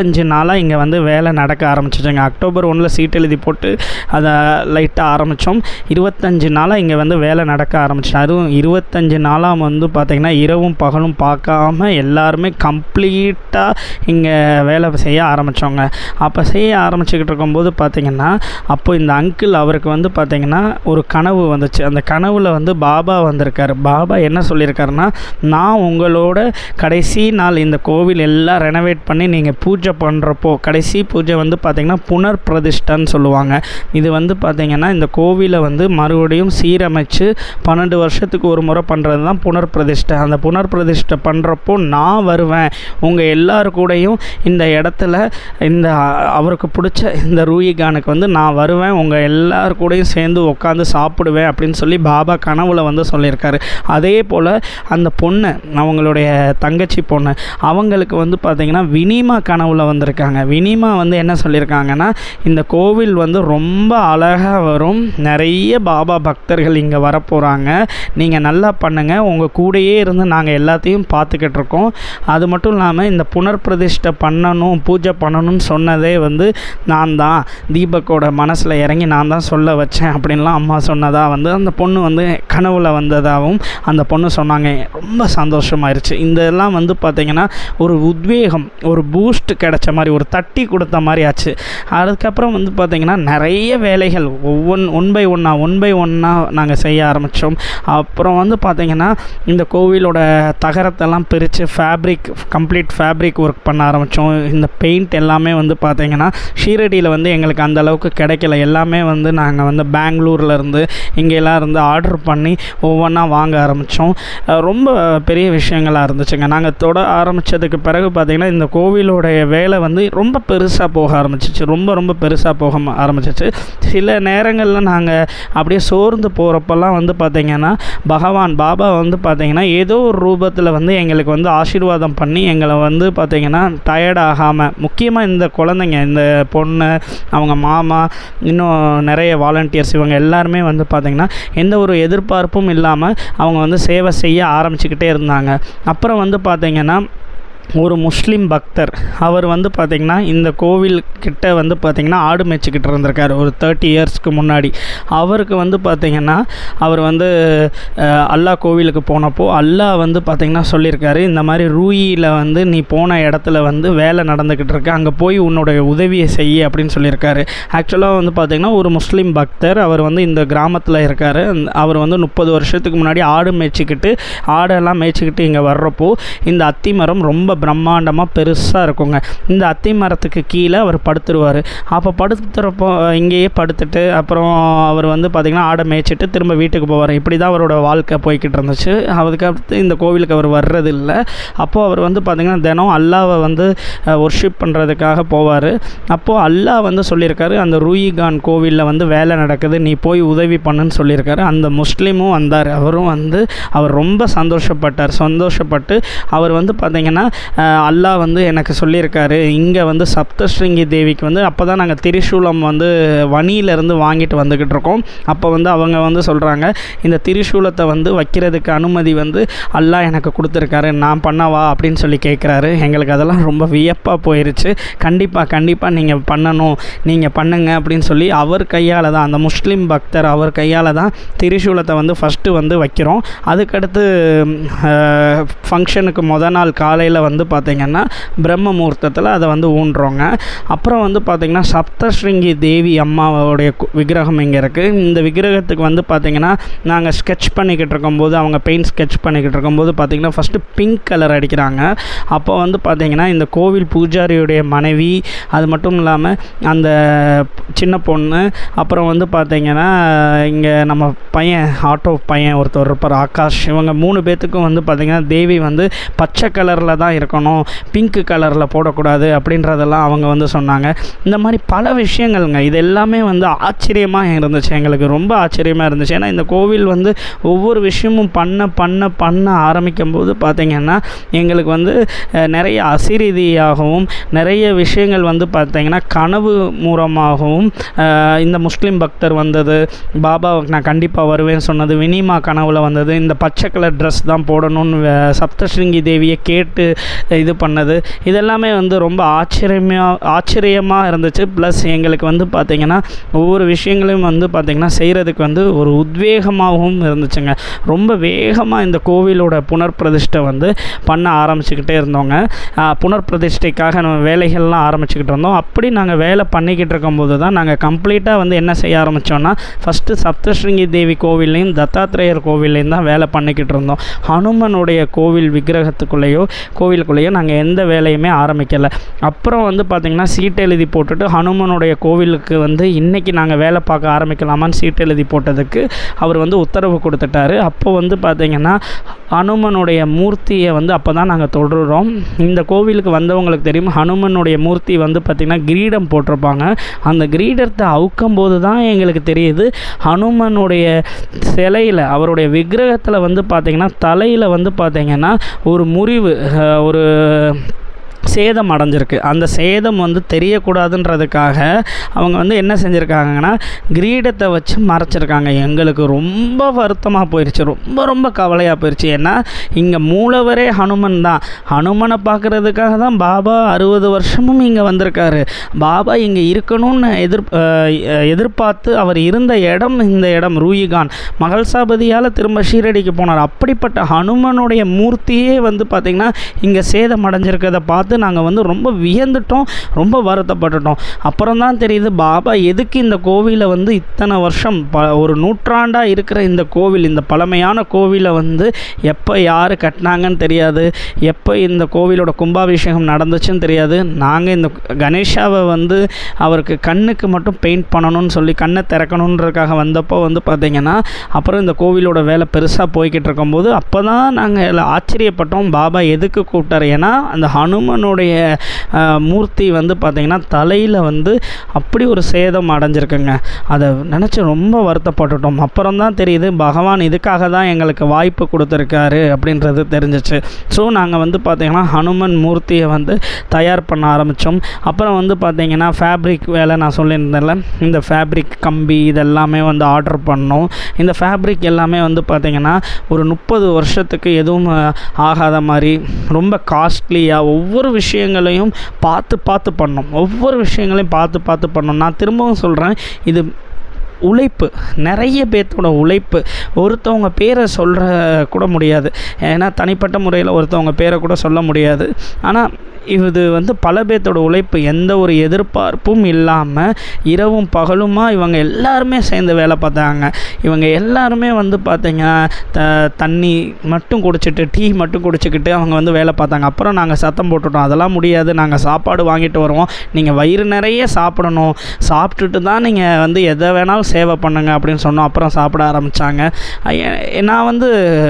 இருபத்தஞ்சு நாளாக இங்கே வந்து வேலை நடக்க ஆரம்பிச்சிச்சுங்க அக்டோபர் ஒன்றில் சீட் எழுதி போட்டு அதை லைட்டாக ஆரம்பித்தோம் இருபத்தஞ்சு நாளாக இங்கே வந்து வேலை நடக்க ஆரம்பிச்சு அதுவும் இருபத்தஞ்சு நாளாக வந்து பார்த்திங்கன்னா இரவும் பகலும் பார்க்காம எல்லாருமே கம்ப்ளீட்டாக இங்கே வேலை செய்ய ஆரம்பித்தோங்க அப்போ செய்ய ஆரம்பிச்சுக்கிட்டு இருக்கும்போது பார்த்திங்கன்னா அப்போ இந்த அங்கிள் அவருக்கு வந்து பார்த்திங்கன்னா ஒரு கனவு வந்துச்சு அந்த கனவில் வந்து பாபா வந்திருக்காரு பாபா என்ன சொல்லியிருக்காருன்னா நான் உங்களோட கடைசி நாள் இந்த கோவில் எல்லாம் ரெனோவேட் பண்ணி நீங்கள் பூஜை பண்ணுறப்போ கடைசி பூஜை வந்து பார்த்திங்கன்னா புனர் பிரதிஷ்டான்னு சொல்லுவாங்க இது வந்து பார்த்திங்கன்னா இந்த கோவிலை வந்து மறுபடியும் சீரமைச்சு பன்னெண்டு வருஷத்துக்கு ஒரு முறை பண்ணுறது தான் புனர் பிரதிஷ்டை அந்த புனர் பிரதிஷ்டை பண்ணுறப்போ நான் வருவேன் உங்கள் எல்லாரு கூடயும் இந்த இடத்துல இந்த அ- அவருக்கு பிடிச்ச இந்த ரூயிகானுக்கு வந்து நான் வருவேன் உங்கள் எல்லார் கூடயும் சேர்ந்து உட்காந்து சாப்பிடுவேன் அப்படின்னு சொல்லி பாபா கனவுல வந்து சொல்லியிருக்காரு அதே போல் அந்த பொண்ணு அவங்களுடைய தங்கச்சி பொண்ணு அவங்களுக்கு வந்து பார்த்திங்கன்னா வினிமா கனவுல வந்திருக்காங்க வினிமா வந்து என்ன சொல்லியிருக்காங்கன்னா இந்த கோவில் வந்து ரொம்ப அழகாக வரும் நிறைய பாபா பக்தர்கள் இங்கே வரப்போகிறாங்க நீங்கள் நல்லா பண்ணுங்கள் உங்கள் கூடயே இருந்து நாங்கள் எல்லாத்தையும் பார்த்துக்கிட்டு இருக்கோம் அது மட்டும் இல்லாமல் இந்த புனர் பிரதிஷ்டை பண்ணணும் பூஜை பண்ணணும்னு சொன்னதே வந்து நான் தான் தீபக்கோட மனசில் இறங்கி நான் தான் சொல்ல வச்சேன் அப்படின்லாம் அம்மா சொன்னதாக வந்து அந்த பொண்ணு வந்து கனவுல வந்ததாகவும் அந்த பொண்ணு சொன்னாங்க ரொம்ப சந்தோஷமாயிருச்சு இதெல்லாம் வந்து பார்த்திங்கன்னா ஒரு உத்வேகம் ஒரு பூஸ்ட் கிடைச்ச மாதிரி ஒரு தட்டி கொடுத்த மாதிரி ஆச்சு அதுக்கப்புறம் வந்து பார்த்திங்கன்னா நிறைய வேலைகள் ஒவ்வொன் ஒன் பை ஒன்னாக ஒன் பை ஒன்னாக நாங்கள் செய்ய ஆரம்பித்தோம் அப்புறம் வந்து பார்த்திங்கன்னா இந்த கோவிலோட தகரத்தெல்லாம் பிரித்து ஃபேப்ரிக் கம்ப்ளீட் ஃபேப்ரிக் ஒர்க் பண்ண ஆரம்பித்தோம் இந்த பெயிண்ட் எல்லாமே வந்து பார்த்திங்கன்னா ஷீரடியில் வந்து எங்களுக்கு அந்த அளவுக்கு கிடைக்கல எல்லாமே வந்து நாங்கள் வந்து பெங்களூர்ல இருந்து இங்கெல்லாம் இருந்து ஆர்டர் பண்ணி ஒவ்வொன்றா வாங்க ஆரம்பித்தோம் ரொம்ப பெரிய விஷயங்களாக இருந்துச்சுங்க நாங்கள் தொட ஆரம்பித்ததுக்கு பிறகு பார்த்திங்கன்னா இந்த கோவிலோடைய வேலை வந்து ரொம்ப பெருசாக போக ஆரம்பிச்சிச்சு ரொம்ப ரொம்ப பெருசாக போக ம- ஆரம்பிச்சிச்சு சில நேரங்களில் நாங்கள் அப்படியே சோர்ந்து போகிறப்பெல்லாம் வந்து பார்த்திங்கன்னா பகவான் பாபா வந்து பார்த்திங்கன்னா ஏதோ ஒரு ரூபத்தில் வந்து எங்களுக்கு வந்து ஆசீர்வாதம் பண்ணி எங்களை வந்து பார்த்திங்கன்னா டயர்ட் ஆகாமல் முக்கியமாக இந்த குழந்தைங்க இந்த பொண்ணு அவங்க மாமா இன்னும் நிறைய வாலண்டியர்ஸ் இவங்க எல்லாருமே வந்து பார்த்திங்கன்னா எந்த ஒரு எதிர்பார்ப்பும் இல்லாமல் அவங்க வந்து சேவை செய்ய ஆரம்பிச்சுக்கிட்டே இருந்தாங்க அப்புறம் வந்து பார்த்திங்கன்னா ஒரு முஸ்லீம் பக்தர் அவர் வந்து பார்த்திங்கன்னா இந்த கோவில் கிட்ட வந்து பார்த்திங்கன்னா ஆடு மேய்ச்சிக்கிட்டு இருந்திருக்காரு ஒரு தேர்ட்டி இயர்ஸ்க்கு முன்னாடி அவருக்கு வந்து பார்த்திங்கன்னா அவர் வந்து அஹ், அல்லாஹ் கோவிலுக்கு போனப்போ அல்லாஹ் வந்து பார்த்திங்கன்னா சொல்லியிருக்காரு இந்த மாதிரி ரூயியில் வந்து நீ போன இடத்துல வந்து வேலை நடந்துக்கிட்டு இருக்கு அங்கே போய் உன்னுடைய உதவியை செய்ய அப்படின்னு சொல்லியிருக்காரு ஆக்சுவலாக வந்து பார்த்திங்கன்னா ஒரு முஸ்லீம் பக்தர் அவர் வந்து இந்த கிராமத்தில் இருக்கார் அவர் வந்து முப்பது வருஷத்துக்கு முன்னாடி ஆடு மேய்ச்சிக்கிட்டு ஆடெல்லாம் மேய்ச்சிக்கிட்டு இங்கே வர்றப்போ இந்த அத்தி மரம் ரொம்ப பிரம்மாண்டமாக பெருசாக இருக்குங்க இந்த அத்தி மரத்துக்கு கீழே அவர் படுத்துருவார் அப்போ படுத்துறப்போ இங்கேயே படுத்துட்டு அப்புறம் அவர் வந்து பார்த்திங்கன்னா ஆடை மேய்ச்சிட்டு திரும்ப வீட்டுக்கு போவார் இப்படி தான் அவரோட வாழ்க்கை போய்கிட்டு இருந்துச்சு அதுக்கடுத்து இந்த கோவிலுக்கு அவர் வர்றது இல்லை அப்போது அவர் வந்து பார்த்திங்கன்னா தினம் அல்லாவை வந்து ஒர்ஷிப் பண்ணுறதுக்காக போவார் அப்போது அல்லாஹ் வந்து சொல்லியிருக்காரு அந்த ரூயிகான் கோவிலில் வந்து வேலை நடக்குது நீ போய் உதவி பண்ணுன்னு சொல்லியிருக்காரு அந்த முஸ்லீமும் வந்தார் அவரும் வந்து அவர் ரொம்ப சந்தோஷப்பட்டார் சந்தோஷப்பட்டு அவர் வந்து பார்த்திங்கன்னா அஹ், அல்லாஹ் வந்து எனக்கு சொல்லியிருக்காரு இங்கே வந்து சப்தஸ்ருங்கி தேவிக்கு வந்து அப்போ தான் நாங்கள் திரிசூலம் வந்து வணியிலேருந்து வாங்கிட்டு வந்துக்கிட்டு இருக்கோம் அப்போ வந்து அவங்க வந்து சொல்கிறாங்க இந்த திரிசூலத்தை வந்து வைக்கிறதுக்கு அனுமதி வந்து அல்லாஹ் எனக்கு கொடுத்துருக்காரு நான் பண்ணவா அப்படின்னு சொல்லி கேட்குறாரு எங்களுக்கு அதெல்லாம் ரொம்ப வியப்பாக போயிருச்சு கண்டிப்பாக கண்டிப்பாக நீங்கள் பண்ணணும் நீங்கள் பண்ணுங்க அப்படின்னு சொல்லி அவர் கையால் தான் அந்த முஸ்லீம் பக்தர் அவர் கையால் தான் திரிசூலத்தை வந்து ஃபஸ்ட்டு வந்து வைக்கிறோம் அதுக்கடுத்து ஃபங்க்ஷனுக்கு முத நாள் காலையில் வந்து பார்த்திங்கன்னா பிரம்ம முகூர்த்தத்தில் அதை வந்து ஊன்றோங்க அப்புறம் வந்து பார்த்திங்கன்னா சப்தஸ்ருங்கி தேவி அம்மாவோடைய கு- விக்கிரகம் இங்கே இருக்குது இந்த விக்கிரகத்துக்கு வந்து பார்த்திங்கன்னா நாங்கள் ஸ்கெட்ச் பண்ணிக்கிட்டு இருக்கும்போது அவங்க பெயிண்ட் ஸ்கெட்ச் பண்ணிக்கிட்டு இருக்கும்போது பார்த்திங்கன்னா ஃபஸ்ட்டு பிங்க் கலர் அடிக்கிறாங்க அப்போ வந்து பார்த்திங்கன்னா இந்த கோவில் பூஜாரியுடைய மனைவி அது மட்டும் இல்லாமல் அந்த சின்ன பொண்ணு அப்புறம் வந்து பார்த்திங்கன்னா இங்கே நம்ம பையன் ஆட்டோ பையன் ஒருத்தர் இருப்பார் ஆகாஷ் இவங்க மூணு பேர்த்துக்கும் வந்து பார்த்திங்கன்னா தேவி வந்து பச்சை கலரில் தான் இருக்கணும் பிங்க் கலரில் போடக்கூடாது அப்படின்றதெல்லாம் அவங்க வந்து சொன்னாங்க இந்த மாதிரி பல விஷயங்கள்ங்க இது எல்லாமே வந்து ஆச்சரியமாக இருந்துச்சு எங்களுக்கு ரொம்ப ஆச்சரியமாக இருந்துச்சு ஏன்னா இந்த கோவில் வந்து ஒவ்வொரு விஷயமும் பண்ண பண்ண பண்ண ஆரம்பிக்கும் போது பார்த்திங்கன்னா எங்களுக்கு வந்து அஹ், நிறைய அசிரீதியாகவும் நிறைய விஷயங்கள் வந்து பார்த்திங்கன்னா கனவு மூலமாகவும் அஹ், இந்த முஸ்லீம் பக்தர் வந்தது பாபா நான் கண்டிப்பாக வருவேன்னு சொன்னது வினிமா கனவுல வந்தது இந்த பச்சை கலர் ட்ரெஸ் தான் போடணும்னு வே- சப்தஸ்ருங்கி தேவியை கேட்டு இது பண்ணது இதெல்லாமே வந்து ரொம்ப ஆச்சரியமாக ஆச்சரியமாக இருந்துச்சு ப்ளஸ் எங்களுக்கு வந்து பார்த்திங்கன்னா ஒவ்வொரு விஷயங்களையும் வந்து பார்த்திங்கன்னா செய்கிறதுக்கு வந்து ஒரு உத்வேகமாகவும் இருந்துச்சுங்க ரொம்ப வேகமாக இந்த கோவிலோட புனர்பிரதிஷ்டை வந்து பண்ண ஆரம்பிச்சுக்கிட்டே இருந்தோங்க ஆஹ் புனர்பிரதிஷ்டைக்காக நம்ம வேலைகள்லாம் ஆரம்பிச்சுக்கிட்டு இருந்தோம் அப்படி நாங்கள் வேலை பண்ணிக்கிட்டு இருக்கும்போது தான் நாங்கள் கம்ப்ளீட்டாக வந்து என்ன செய்ய ஆரம்பித்தோன்னா ஃபஸ்ட்டு சப்தஸ்ருங்கி தேவி கோவில்லையும் தத்தாத்திரேயர் கோவில்லையும் தான் வேலை பண்ணிக்கிட்டு இருந்தோம் ஹனுமனுடைய கோவில் விக்கிரகத்துக்குள்ளேயோ கோவிலுக்குள்ளேயோ நாங்கள் எந்த வேலையுமே ஆரம்பிக்கலை அப்புறம் வந்து பார்த்திங்கன்னா சீட் எழுதி போட்டுட்டு ஹனுமனுடைய கோவிலுக்கு வந்து இன்றைக்கி நாங்கள் வேலை பார்க்க ஆரம்பிக்கலாமான்னு சீட் எழுதி போட்டதுக்கு அவர் வந்து உத்தரவு கொடுத்துட்டாரு அப்போ வந்து பார்த்திங்கன்னா ஹனுமனுடைய மூர்த்தியை வந்து அப்போ தான் நாங்கள் தொடர்றோம் இந்த கோவிலுக்கு வந்தவங்களுக்கு தெரியும் ஹனுமனுடைய மூர்த்தி வந்து பார்த்திங்கன்னா கிரீடம் போட்டிருப்பாங்க அந்த கிரீடத்தை அவுக்கும் போது தான் எங்களுக்கு தெரியுது ஹனுமனுடைய சிலையில் அவருடைய விக்கிரகத்தில் வந்து பார்த்திங்கன்னா தலையில் வந்து பார்த்திங்கன்னா ஒரு முறிவு அஹ், ஒரு சேதம் அடைஞ்சிருக்கு அந்த சேதம் வந்து தெரியக்கூடாதுன்றதுக்காக அவங்க வந்து என்ன செஞ்சுருக்காங்கன்னா கிரீடத்தை வச்சு மறைச்சிருக்காங்க எங்களுக்கு ரொம்ப வருத்தமாக போயிடுச்சு ரொம்ப ரொம்ப கவலையாக போயிடுச்சு ஏன்னா இங்கே மூலவரே ஹனுமன் தான் ஹனுமனை பார்க்குறதுக்காக தான் பாபா அறுபது வருஷமும் இங்கே வந்திருக்காரு பாபா இங்கே இருக்கணும்னு எதிர் அஹ் எதிர்பார்த்து அவர் இருந்த இடம் இந்த இடம் ரூயிகான் மகள்சாபதியால் திரும்ப ஷீரடிக்கு போனார் அப்படிப்பட்ட ஹனுமனுடைய மூர்த்தியே வந்து பார்த்திங்கன்னா இங்கே சேதம் அடைஞ்சிருக்கிறத பார்த்து நாங்கள் வந்து ரொம்ப வியந்துட்டோம் ரொம்ப வருத்தப்பட்டுட்டோம் அப்புறம் தான் தெரியுது பாபா எதுக்கு இந்த கோவிலை வந்து இத்தனை வருஷம் ப ஒரு நூற்றாண்டாக இருக்கிற இந்த கோவில் இந்த பழமையான கோவிலை வந்து எப்போ யார் கட்டினாங்கன்னு தெரியாது எப்போ இந்த கோவிலோட கும்பாபிஷேகம் நடந்துச்சுன்னு தெரியாது நாங்கள் இந்த கணேஷாவை வந்து அவருக்கு கண்ணுக்கு மட்டும் பெயிண்ட் பண்ணணும்னு சொல்லி கண்ணை திறக்கணுன்றதுக்காக வந்தப்போ வந்து பார்த்திங்கன்னா அப்புறம் இந்த கோவிலோட வேலை பெருசாக போய்கிட்டு இருக்கும்போது அப்போ தான் நாங்கள் எல்லாம் ஆச்சரியப்பட்டோம் பாபா எதுக்கு கூப்பிட்டாரு ஏன்னா அந்த ஹனுமனுடைய அஹ், மூர்த்தி வந்து பார்த்திங்கன்னா தலையில் வந்து அப்படி ஒரு சேதம் அடைஞ்சிருக்குங்க அதை நினச்சி ரொம்ப வருத்தப்பட்டுட்டோம் அப்புறம் தான் தெரியுது பகவான் இதுக்காக தான் எங்களுக்கு வாய்ப்பு கொடுத்துருக்காரு அப்படின்றது தெரிஞ்சிச்சு ஸோ நாங்கள் வந்து பார்த்திங்கன்னா ஹனுமன் மூர்த்தியை வந்து தயார் பண்ண ஆரம்பித்தோம் அப்புறம் வந்து பார்த்திங்கன்னா ஃபேப்ரிக் வேலை நான் சொல்லியிருந்தேன்ல இந்த ஃபேப்ரிக் கம்பி இதெல்லாமே வந்து ஆர்டர் பண்ணோம் இந்த ஃபேப்ரிக் எல்லாமே வந்து பார்த்திங்கன்னா ஒரு முப்பது வருஷத்துக்கு எதுவும் அஹ், ஆகாத மாதிரி ரொம்ப காஸ்ட்லியாக ஒவ்வொரு விஷயங்களையும் பார்த்து பார்த்து பண்ணோம் ஒவ்வொரு விஷயங்களையும் பார்த்து பார்த்து பண்ணோம் நான் திரும்பவும் சொல்கிறேன் இது உழைப்பு நிறைய பேர்த்தோட உழைப்பு ஒருத்தவங்க பேரை சொல்கிற கூட முடியாது ஏன்னா தனிப்பட்ட முறையில் ஒருத்தவங்க பேரை கூட சொல்ல முடியாது ஆனால் இது வந்து பல பேர்த்தோட உழைப்பு எந்த ஒரு எதிர்பார்ப்பும் இல்லாமல் இரவும் பகலுமா இவங்க எல்லாருமே சேர்ந்து வேலை பார்த்தாங்க இவங்க எல்லாருமே வந்து பார்த்தீங்கன்னா த தண்ணி மட்டும் குடிச்சிட்டு டீ மட்டும் குடிச்சிக்கிட்டு அவங்க வந்து வேலை பார்த்தாங்க அப்புறம் நாங்கள் சத்தம் போட்டுட்டோம் அதெல்லாம் முடியாது நாங்கள் சாப்பாடு வாங்கிட்டு வருவோம் நீங்கள் வயிறு நிறைய சாப்பிடணும் சாப்பிட்டுட்டு தான் நீங்கள் வந்து எதை வேணாலும் சேவை பண்ணுங்க அப்படின்னு சொன்னோம் அப்புறம் சாப்பிட ஆரம்பித்தாங்க நான் வந்து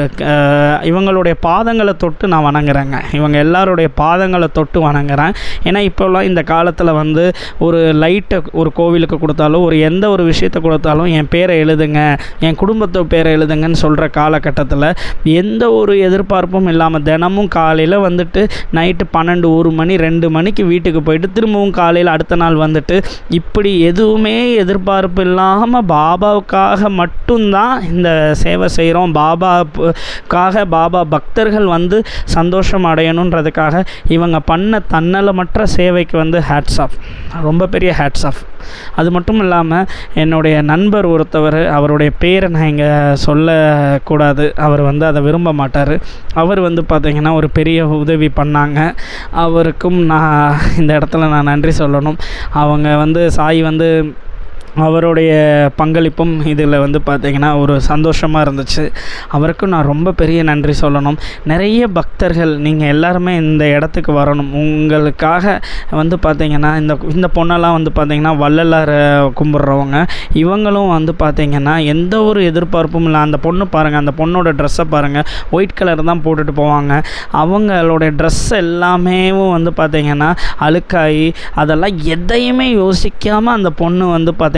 அஹ், இவங்களுடைய பாதங்களை தொட்டு நான் வணங்குறேங்க இவங்க எல்லாருடைய பாதங்களை தொட்டு வணங்குறேன் ஏன்னா இப்போல்லாம் இந்த காலத்தில் வந்து ஒரு லைட்டை ஒரு கோவிலுக்கு கொடுத்தாலும் ஒரு எந்த ஒரு விஷயத்தை கொடுத்தாலும் என் பேரை எழுதுங்க என் குடும்பத்தை பேரை எழுதுங்கன்னு சொல்கிற காலகட்டத்தில் எந்த ஒரு எதிர்பார்ப்பும் இல்லாமல் தினமும் காலையில் வந்துட்டு நைட்டு பன்னெண்டு ஒரு மணி ரெண்டு மணிக்கு வீட்டுக்கு போயிட்டு திரும்பவும் காலையில் அடுத்த நாள் வந்துட்டு இப்படி எதுவுமே எதிர்பார்ப்பு இல்லாமல் பாபாவுக்காக மட்டும்தான் இந்த சேவை செய்கிறோம் பாபாவுக்காக பாபா பக்தர்கள் வந்து சந்தோஷம் அடையணுன்றதுக்காக இவங்க பண்ண தன்னலமற்ற சேவைக்கு வந்து ஹேட்ஸ் ஆஃப் ரொம்ப பெரிய ஹேட்ஸ் ஆஃப் அது மட்டும் இல்லாமல் என்னுடைய நண்பர் ஒருத்தவர் அவருடைய பேரை நான் இங்கே சொல்லக்கூடாது அவர் வந்து அதை விரும்ப மாட்டார் அவர் வந்து பார்த்திங்கன்னா ஒரு பெரிய உதவி பண்ணாங்க அவருக்கும் நான் இந்த இடத்துல நான் நன்றி சொல்லணும் அவங்க வந்து சாய் வந்து அவருடைய பங்களிப்பும் இதில் வந்து பார்த்திங்கன்னா ஒரு சந்தோஷமாக இருந்துச்சு அவருக்கும் நான் ரொம்ப பெரிய நன்றி சொல்லணும் நிறைய பக்தர்கள் நீங்கள் எல்லாருமே இந்த இடத்துக்கு வரணும் உங்களுக்காக வந்து பார்த்திங்கன்னா இந்த இந்த பொண்ணெல்லாம் வந்து பார்த்திங்கன்னா வள்ளலாரை கும்பிட்றவங்க இவங்களும் வந்து பார்த்திங்கன்னா எந்த ஒரு எதிர்பார்ப்பும் இல்லை அந்த பொண்ணு பாருங்கள் அந்த பொண்ணோட ட்ரெஸ்ஸை பாருங்கள் ஒயிட் கலர் தான் போட்டுட்டு போவாங்க அவங்களோட ட்ரெஸ் எல்லாமே வந்து பார்த்திங்கன்னா அழுக்காகி அதெல்லாம் எதையுமே யோசிக்காமல் அந்த பொண்ணு வந்து பார்த்திங்கன்னா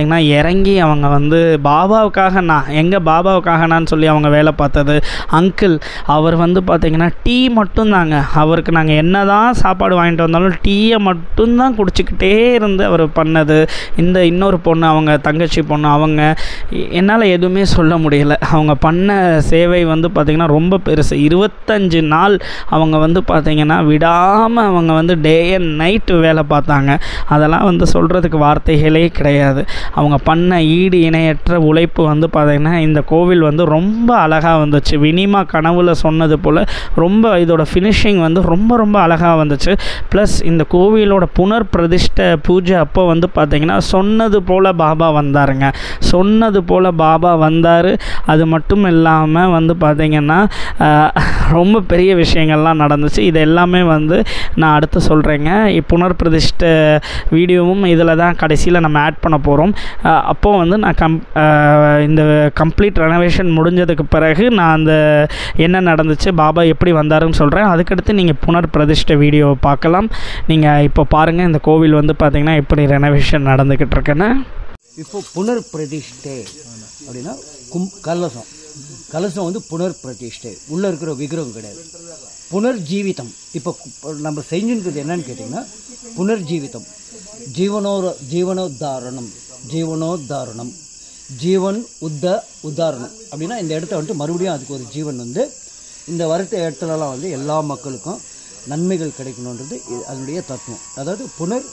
பார்த்திங்கன்னா இறங்கி அவங்க வந்து பாபாவுக்காக நான் எங்கே பாபாவுக்காக நான் சொல்லி அவங்க வேலை பார்த்தது அங்கிள் அவர் வந்து பார்த்திங்கன்னா டீ மட்டும்தாங்க அவருக்கு நாங்கள் என்ன தான் சாப்பாடு வாங்கிட்டு வந்தாலும் டீயை மட்டும்தான் குடிச்சிக்கிட்டே இருந்து அவர் பண்ணது இந்த இன்னொரு பொண்ணு அவங்க தங்கச்சி பொண்ணு அவங்க என்னால் எதுவுமே சொல்ல முடியல அவங்க பண்ண சேவை வந்து பார்த்திங்கன்னா ரொம்ப பெருசு இருபத்தஞ்சு நாள் அவங்க வந்து பார்த்திங்கன்னா விடாமல் அவங்க வந்து டே அண்ட் நைட்டு வேலை பார்த்தாங்க அதெல்லாம் வந்து சொல்கிறதுக்கு வார்த்தைகளே கிடையாது அவங்க பண்ண ஈடு இணையற்ற உழைப்பு வந்து பார்த்திங்கன்னா இந்த கோவில் வந்து ரொம்ப அழகாக வந்துச்சு வினிமா கனவுல சொன்னது போல் ரொம்ப இதோட ஃபினிஷிங் வந்து ரொம்ப ரொம்ப அழகாக வந்துச்சு ப்ளஸ் இந்த கோவிலோட புனர் பிரதிஷ்டை பூஜை அப்போ வந்து பார்த்திங்கன்னா சொன்னது போல் பாபா வந்தாருங்க சொன்னது போல் பாபா வந்தார் அது மட்டும் இல்லாமல் வந்து பார்த்திங்கன்னா ஆஹ், ரொம்ப பெரிய விஷயங்கள்லாம் நடந்துச்சு இது எல்லாமே வந்து நான் அடுத்து சொல்கிறேங்க புனர் பிரதிஷ்டை வீடியோவும் இதில் தான் கடைசியில் நம்ம ஆட் பண்ண போகிறோம் அப்போது வந்து நான் கம் ஆஹ், இந்த கம்ப்ளீட் ரெனோவேஷன் முடிஞ்சதுக்கு பிறகு நான் அந்த என்ன நடந்துச்சு பாபா எப்படி வந்தாருன்னு சொல்கிறேன் அதுக்கடுத்து நீங்கள் புனர் பிரதிஷ்டை வீடியோ பார்க்கலாம் நீங்கள் இப்போ பாருங்கள் இந்த கோவில் வந்து பார்த்திங்கன்னா எப்படி ரெனோவேஷன் நடந்துக்கிட்டு இருக்குன்னு இப்போ புனர் பிரதிஷ்டை அப்படின்னா கும் கலசம் கலசம் வந்து புனர் பிரதிஷ்டை உள்ளே இருக்கிற விக்கிரகம் கிடையாது புனர்ஜீவிதம் இப்போ கு- நம்ம செஞ்சுருக்கிறது என்னன்னு கேட்டிங்கன்னா புனர்ஜீவிதம் ஜீவனோர ஜீவனோத்தாரணம் ஜீவனோத்தாரணம் ஜீவன் உத்த உத்தாரணம் அப்படின்னா இந்த இடத்த வந்துட்டு மறுபடியும் அதுக்கு ஒரு ஜீவன் வந்து இந்த வரத்த இடத்துலலாம் வந்து எல்லா மக்களுக்கும் நன்மைகள் கிடைக்கணுன்றது இது அதனுடைய தத்துவம் அதாவது புனர்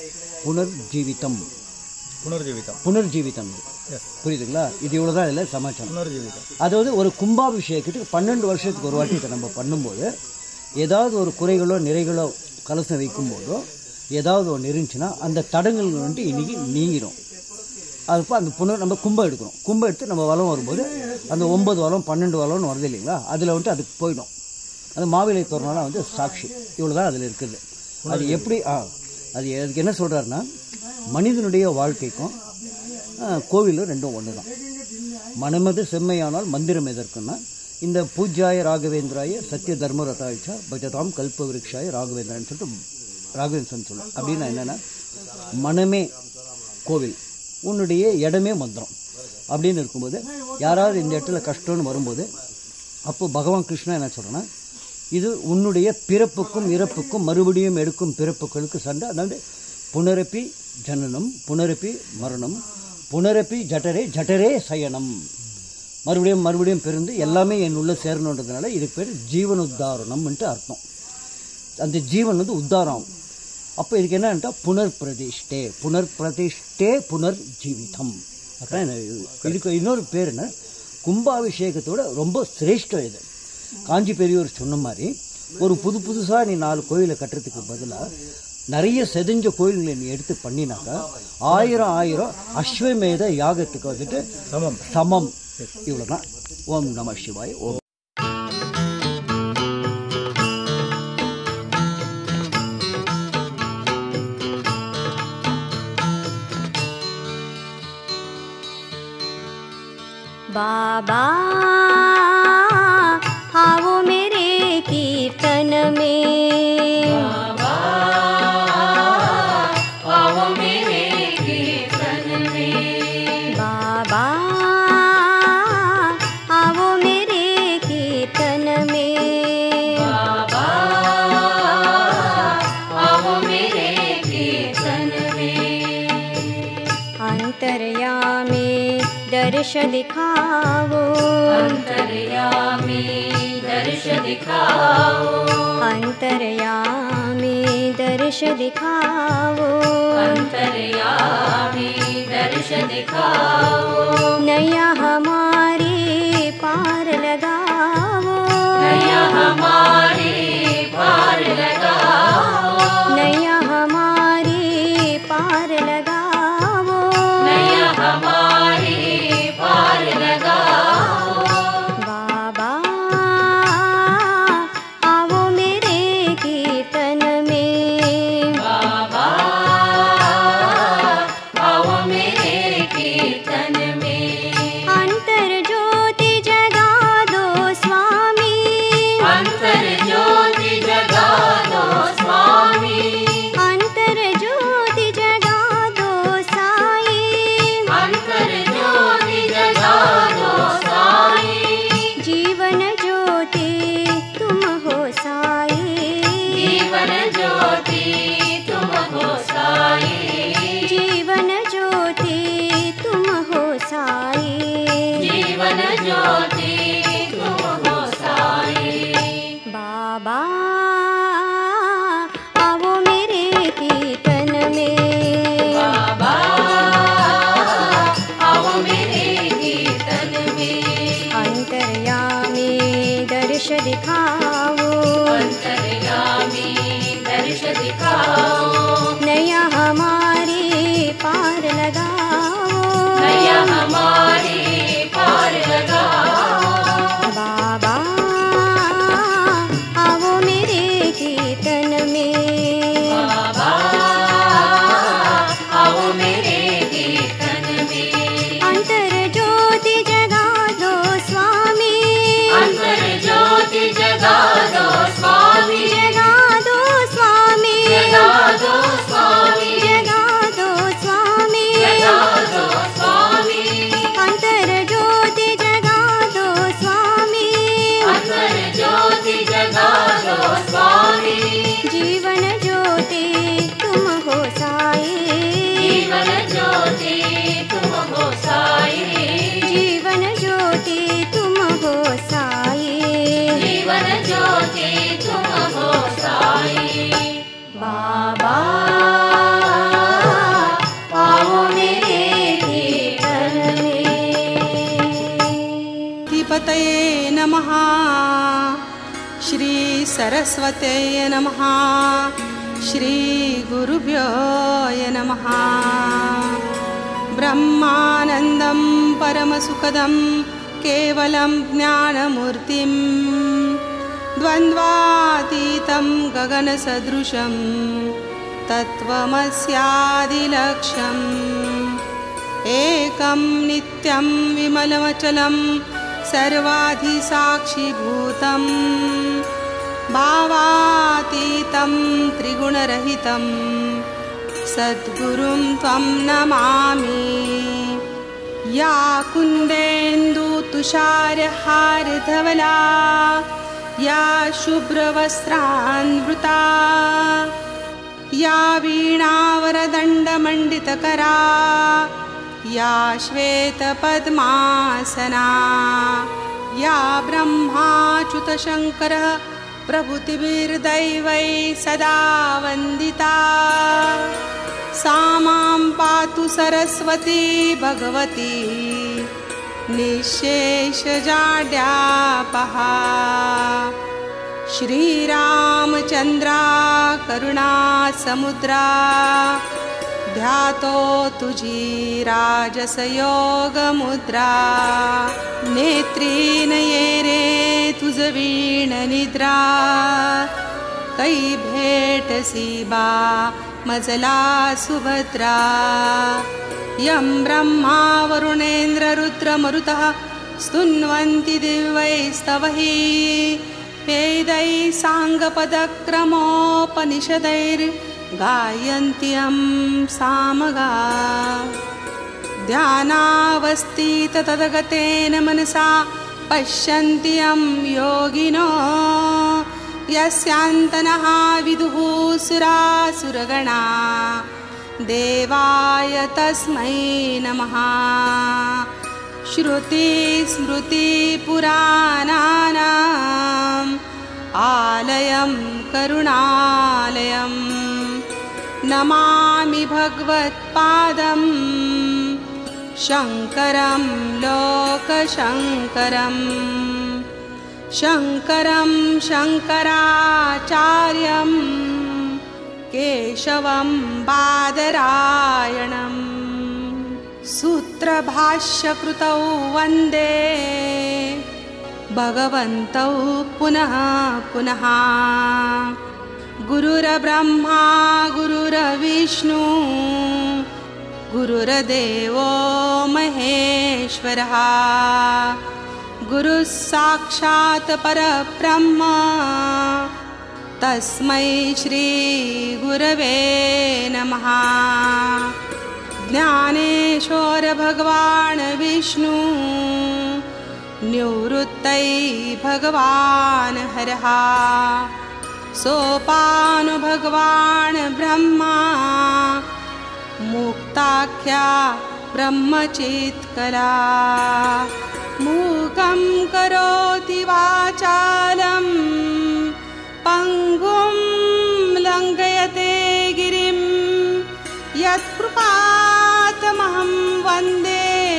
புனர்ஜீவிதம் புனர்ஜீவிதம் புனர்ஜீவிதம் இது. புரியுதுங்களா இது இவ்வளோ தான் இதில் சமாச்சாரம் புனர்ஜீவிதம் அதாவது ஒரு கும்பாபிஷேகத்துக்கு பன்னெண்டு வருஷத்துக்கு ஒரு வாட்டி இதை நம்ம பண்ணும்போது ஏதாவது ஒரு குறைகளோ நிறைகளோ கலசம் வைக்கும்போதோ ஏதாவது ஒன்று இருந்துச்சுன்னா அந்த தடங்கள் வந்துட்டு இன்னைக்கு நீங்கிடும் அதுப்போ அந்த புனர் நம்ம கும்பம் எடுக்கிறோம் கும்பம் எடுத்து நம்ம வளம் வரும்போது அந்த ஒன்பது வளம் பன்னெண்டு வளம்னு வருது இல்லைங்களா அதில் வந்துட்டு அது போயிடும் அந்த மாவிலை தோரணம்லாம் வந்து சாட்சி இவ்வளோ தான் அதில் இருக்குது அது எப்படி ஆ அது அதுக்கு என்ன சொல்கிறாருன்னா மனிதனுடைய வாழ்க்கைக்கும் கோவிலும் ரெண்டும் ஒன்று தான் மனமது செம்மையானால் மந்திரம் எதற்குன்னா இந்த பூஜ்யாய ராகவேந்திராய சத்ய தர்ம ரதாயிச்சா பஜதாம் கல்ப விருக்ஷாய ராகவேந்திரன் சொல்லிட்டு ராகவேந்திரன் சொல்லும் அப்படின்னா என்னென்னா மனமே கோவில் உன்னுடைய இடமே மந்திரம் அப்படின்னு இருக்கும்போது யாராவது இந்த இடத்துல கஷ்டம்னு வரும்போது அப்போ பகவான் கிருஷ்ணா என்ன சொல்கிறேன்னா இது உன்னுடைய பிறப்புக்கும் இறப்புக்கும் மறுபடியும் எடுக்கும் பிறப்புகளுக்கு சண்டை அதாவது புனரப்பி ஜனனம் புனரப்பி மரணம் புனரப்பி ஜட்டரே ஜட்டரே சயனம் மறுபடியும் மறுபடியும் பிறந்து எல்லாமே என் உள்ள சேரணுன்றதுனால இதுக்கு பேர் ஜீவனுத்தாரணம்ன்ட்டு அர்த்தம் அந்த ஜீவன் வந்து உத்தாரம் ஆகும் அப்போ இதுக்கு என்னன்ட்டா புனர் பிரதிஷ்டே புனர் பிரதிஷ்டே புனர் ஜீவிதம் அதான் என்ன இது. இதுக்கு இன்னொரு பேர் என்ன கும்பாபிஷேகத்தோட ரொம்ப சிரேஷ்டம் இது காஞ்சி பெரியவர் சொன்ன மாதிரி ஒரு புது புதுசாக நீ நாலு கோயிலை கட்டுறதுக்கு பதிலாக நிறைய செதிஞ்ச கோயில்களை நீ எடுத்து பண்ணினாக்கா ஆயிரம் ஆயிரம் அஸ்வமேத யாகத்துக்கு வந்துட்டு சமம் சமம் இவ்வளோதான் ஓம் நம சிவாய் ஓம் बाबा आओ मेरे कीर्तन में बाबा आओ मेरे कीर्तन में बाबा आओ मेरे कीर्तन में अंतर्यामी दर्श दिखाओ अंतर्यामी दर्श दिखाओ अंतर्यामी दर्श दिखाओ अंतर्यामी दर्श दिखाओ नैया हमारी पार लगाओ नैया हमारी पार लगाओ नैया हमारी पार लगाओ नैया हमारी पार लगाओ बाबा आओ मेरे कीर्तन में बाबा बाबा आओ मेरे कीर्तन में बाबा आओ मेरे कीर्तन में अंतर्यामी दर्श दिखाओ अंतर्यामी दर्श दिखाओ नैया हमारी पार लगाओ नैया हमारी पार लगाओ बाबा आओ मेरे कीर्तन में बाबा आओ मेरे कीर्तन में अंतर ज्योति जगा दो स्वामी अंतर ज्योति जगा दो स्वामी जगा दो स्वामी जगा दो स्वामी जगा दो स्वामी जगा दो स्वामी अंतर ज्योति जगा दो स्वामी अंतर ज्योति जगा दो स्वामी जीवन ज्योति तुम हो साई जीवन ज्योति तुम हो साई जीवन ज्योति तुम हो साई जीवन ज्योति तुम हो साई बाबा आओ मेरे कीर्तन में धिपतये नमः श्रीसरस्वतये नमः श्रीगुरुभ्यो नमः ब्रह्मानन्दं परमसुखदं केवलं ज्ञानमूर्तिं द्वन्द्वातीतं गगनसदृशं तत्त्वमस्यादिलक्ष्यम् एकं नित्यं विमलमचलं सर्वाधिसाक्षिभूतं भावातीतं त्रिगुणरहितं सद्गुरुं त्वं नमामि या कुन्देन्दुतुषारहारधवला या शुभ्रवस्त्रान्वृता या वीणावरदण्डमण्डितकरा या श्वेतपद्मासना या ब्रह्माच्युतशङ्करः प्रभृतिभिर्दैवै सदा वन्दिता सा मां पातु सरस्वती भगवती निःशेषजाड्यापहा श्रीरामचन्द्रा करुणासमुद्रा ध्यातो तुझी राजसयोगमुद्रा नेत्रीन ये रे तुझ वीण निद्रा कै भेटसी बा मजला सुभद्रा यं ब्रह्मा वरुणेन्द्ररुद्रमरुतः स्तुन्वन्ति दिव्यैस्तवैः वेदैः साङ्गपदक्रमोपनिषदैर्गायन्त्यं सामगा ध्यानावस्थिततदगतेन मनसा पश्यन्ति यं योगिनो यस्यान्तनः विदुः सुरासुरगणा देवाय तस्मै नमः श्रुतिस्मृतिपुराणानाम् आलयं करुणालयं नमामि भगवत्पादं शङ्करं लोकशङ्करम् शङ्करं शङ्कराचार्यं केशवं बादरायणम् सूत्रभाष्यकृतौ वन्दे भगवन्तौ पुनः पुनः गुरुर्ब्रह्मा गुरुर्विष्णु गुरुर्देवो महेश्वरः गुरुः साक्षात् परब्रह्म तस्मै श्रीगुरवे नमः ज्ञानेश्वरभगवान् विष्णु निवृत्तै भगवान् हरः सोपानुभगवान् ब्रह्मा मुक्ताख्या ब्रह्मचित्कला मूर् मूकं करोति वाचालं पङ्गुं लङ्घयते गिरिं यत्कृपातमहं वन्दे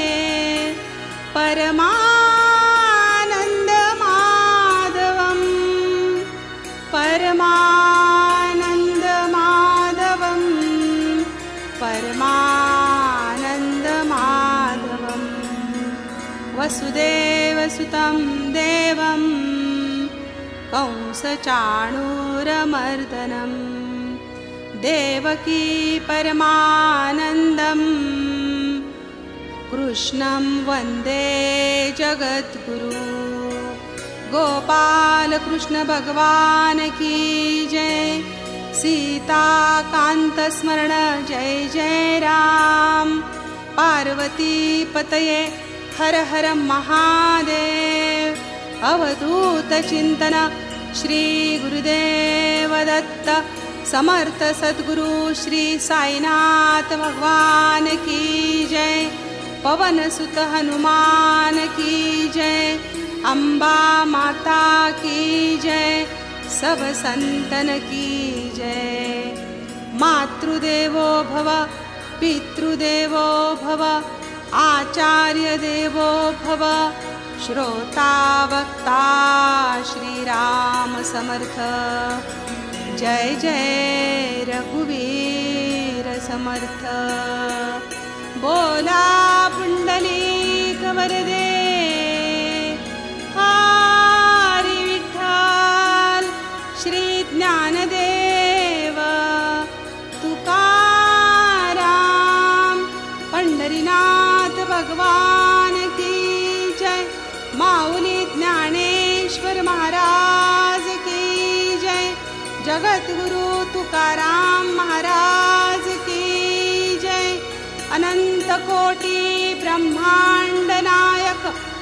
परमानन्दमाधवम् परमानन्दमाधवम् परमानन्दमाधवम् वसुदेवसुतं देवं कंसचाणूरमर्दनम् देवकी परमानन्दम् कृष्णं वन्दे जगद्गुरु गोपालकृष्णभगवान् की जय सीताकान्तस्मरण जय जय राम पार्वतीपतये हर हर महादेव अवधूतचिन्तन श्रीगुरुदेवदत्त समर्थ सद्गुरु श्री साईनाथ भगवान की जय पवन सुत हनुमान की जय अम्बा माता की जय सब संतन की जय मातृदेवो भव पितृदेवो भव आचार्य देवो भव श्रोता वक्ता श्रीराम समर्थ जय जय रघुवीर समर्थ बोला पुंडलिक वरदे हरी विठ्ठल श्री ज्ञानदेव तुकाराम पंढरीनाथ भगवान की जय माऊली ज्ञानेश्वर महाराज की जय जगद्गुरु तुकाराम महाराज की जय अनंत कोटि ब्रह्मांड नायक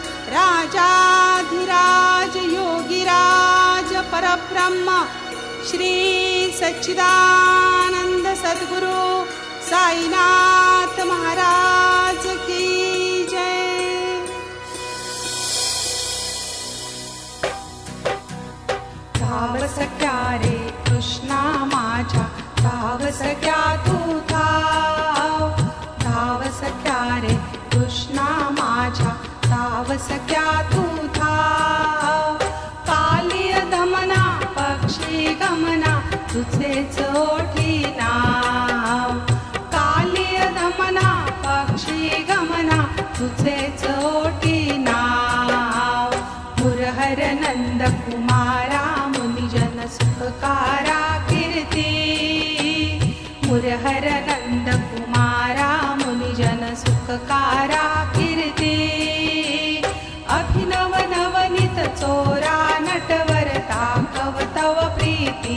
राजाधिराज योगिराज परब्रह्म श्री सच्चिदानंद सद्गुरु साईनाथ महाराज की जय धाव सख्या रे कृष्णा माझ्या धाव सख्या तू धाव धाव सख्या रे कृष्णा माझ्या धाव सख्या तू धाव कालिय दमना पक्षी गमना तुझेच ओठी नाव कालिय दमना पक्षी गमना तुझेच ओठी नाव मुरहर नंद कुमारा मुनिजन सुखकारा कीर्ती मुरहर नंद कुमारा मुनिजन सुखकारा कीर्ती अभिनव नवनीत चोरा नटवर ताकव तव प्रीती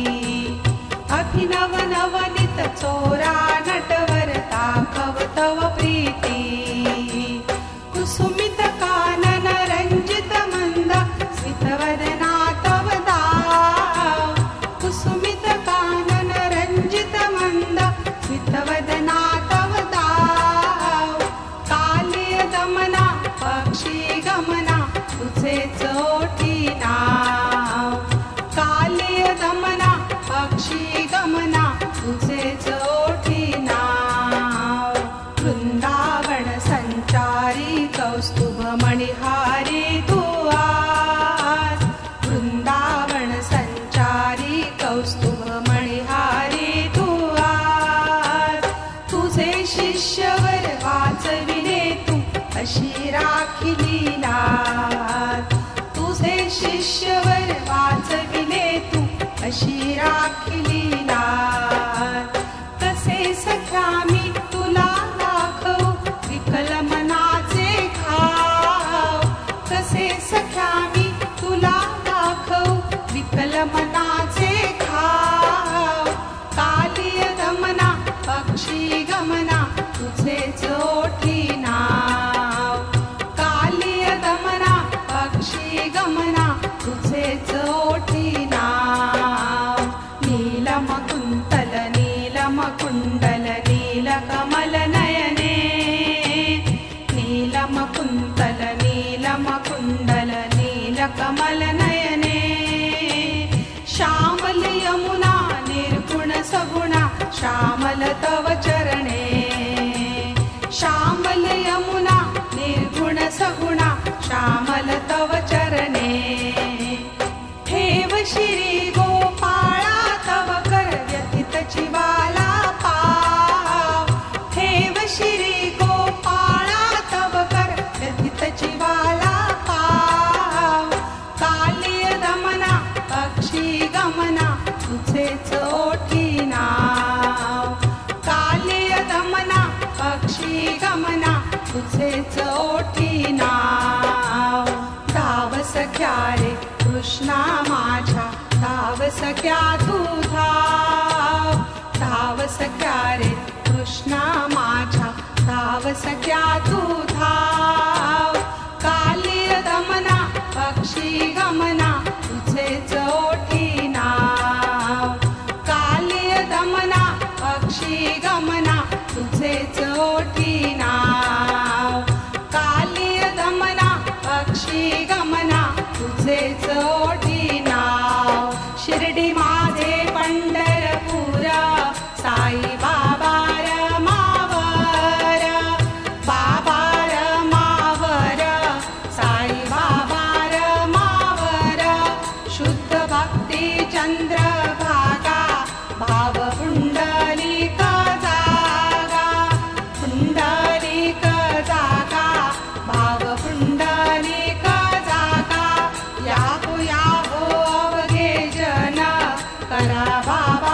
अभिनव नवनीत चोरा नटवर ताकव तव प्रीती कुसुमित कानन रञ्जित मन्द स्मितवदना तव दाव कुसुमित कानन रञ्जित मन्द स्मितवदना तव दाव कालिय दमना पक्षी गमना तुझे चोटी नाव कालिय दमना पक्षी गमना तुझे चोटी नाव वृंदावन संचारी कौस्तुभ मणिहारी तू आज वृंदावन संचारी कौस्तुभ मणिहारी तू आज तुझे शिष्यवर वाचविले तू अशी राखिली लाज तुझे शिष्यवर वाचविले तू अशी राखिली लाज कसे सख्या मी तुला दाखवू विकल मनाचे घाव कसे सख्या मी तुला दाखवू विकल मनाचे घाव कालिय गमना पक्षी गमना तुझे चोठी नाव कालिय गमना पक्षी गमना तुझे चोठी नाव नीलम कुंतल नीलम कुंडल नीलकमल नयने नीलम कुंतल नीलम पक्षी गमना तुझेच ओठी नाव धाव सख्या रे कृष्णा माझ्या धाव सख्या तू धाव धाव सख्या रे कृष्णा माझ्या धाव सख्या तू धाव काली दमना पक्षी गमना तुझेच ओठी नाव काली दमना पक्षी गमना तुझेच ओठी नाव काली दमना पक्षी गमना तुझेच ओठी नाव शिर्डी माझे पंढरपूर साई बाबा रमावर बाबा रमावर साई बाबा रमावर शुद्ध भक्ती चंद्र भागा भाव पुंडलिक जागा पुंडलिक जागा भाव पुंडलिक जागा याहो याहो अवघे जन करा बाबा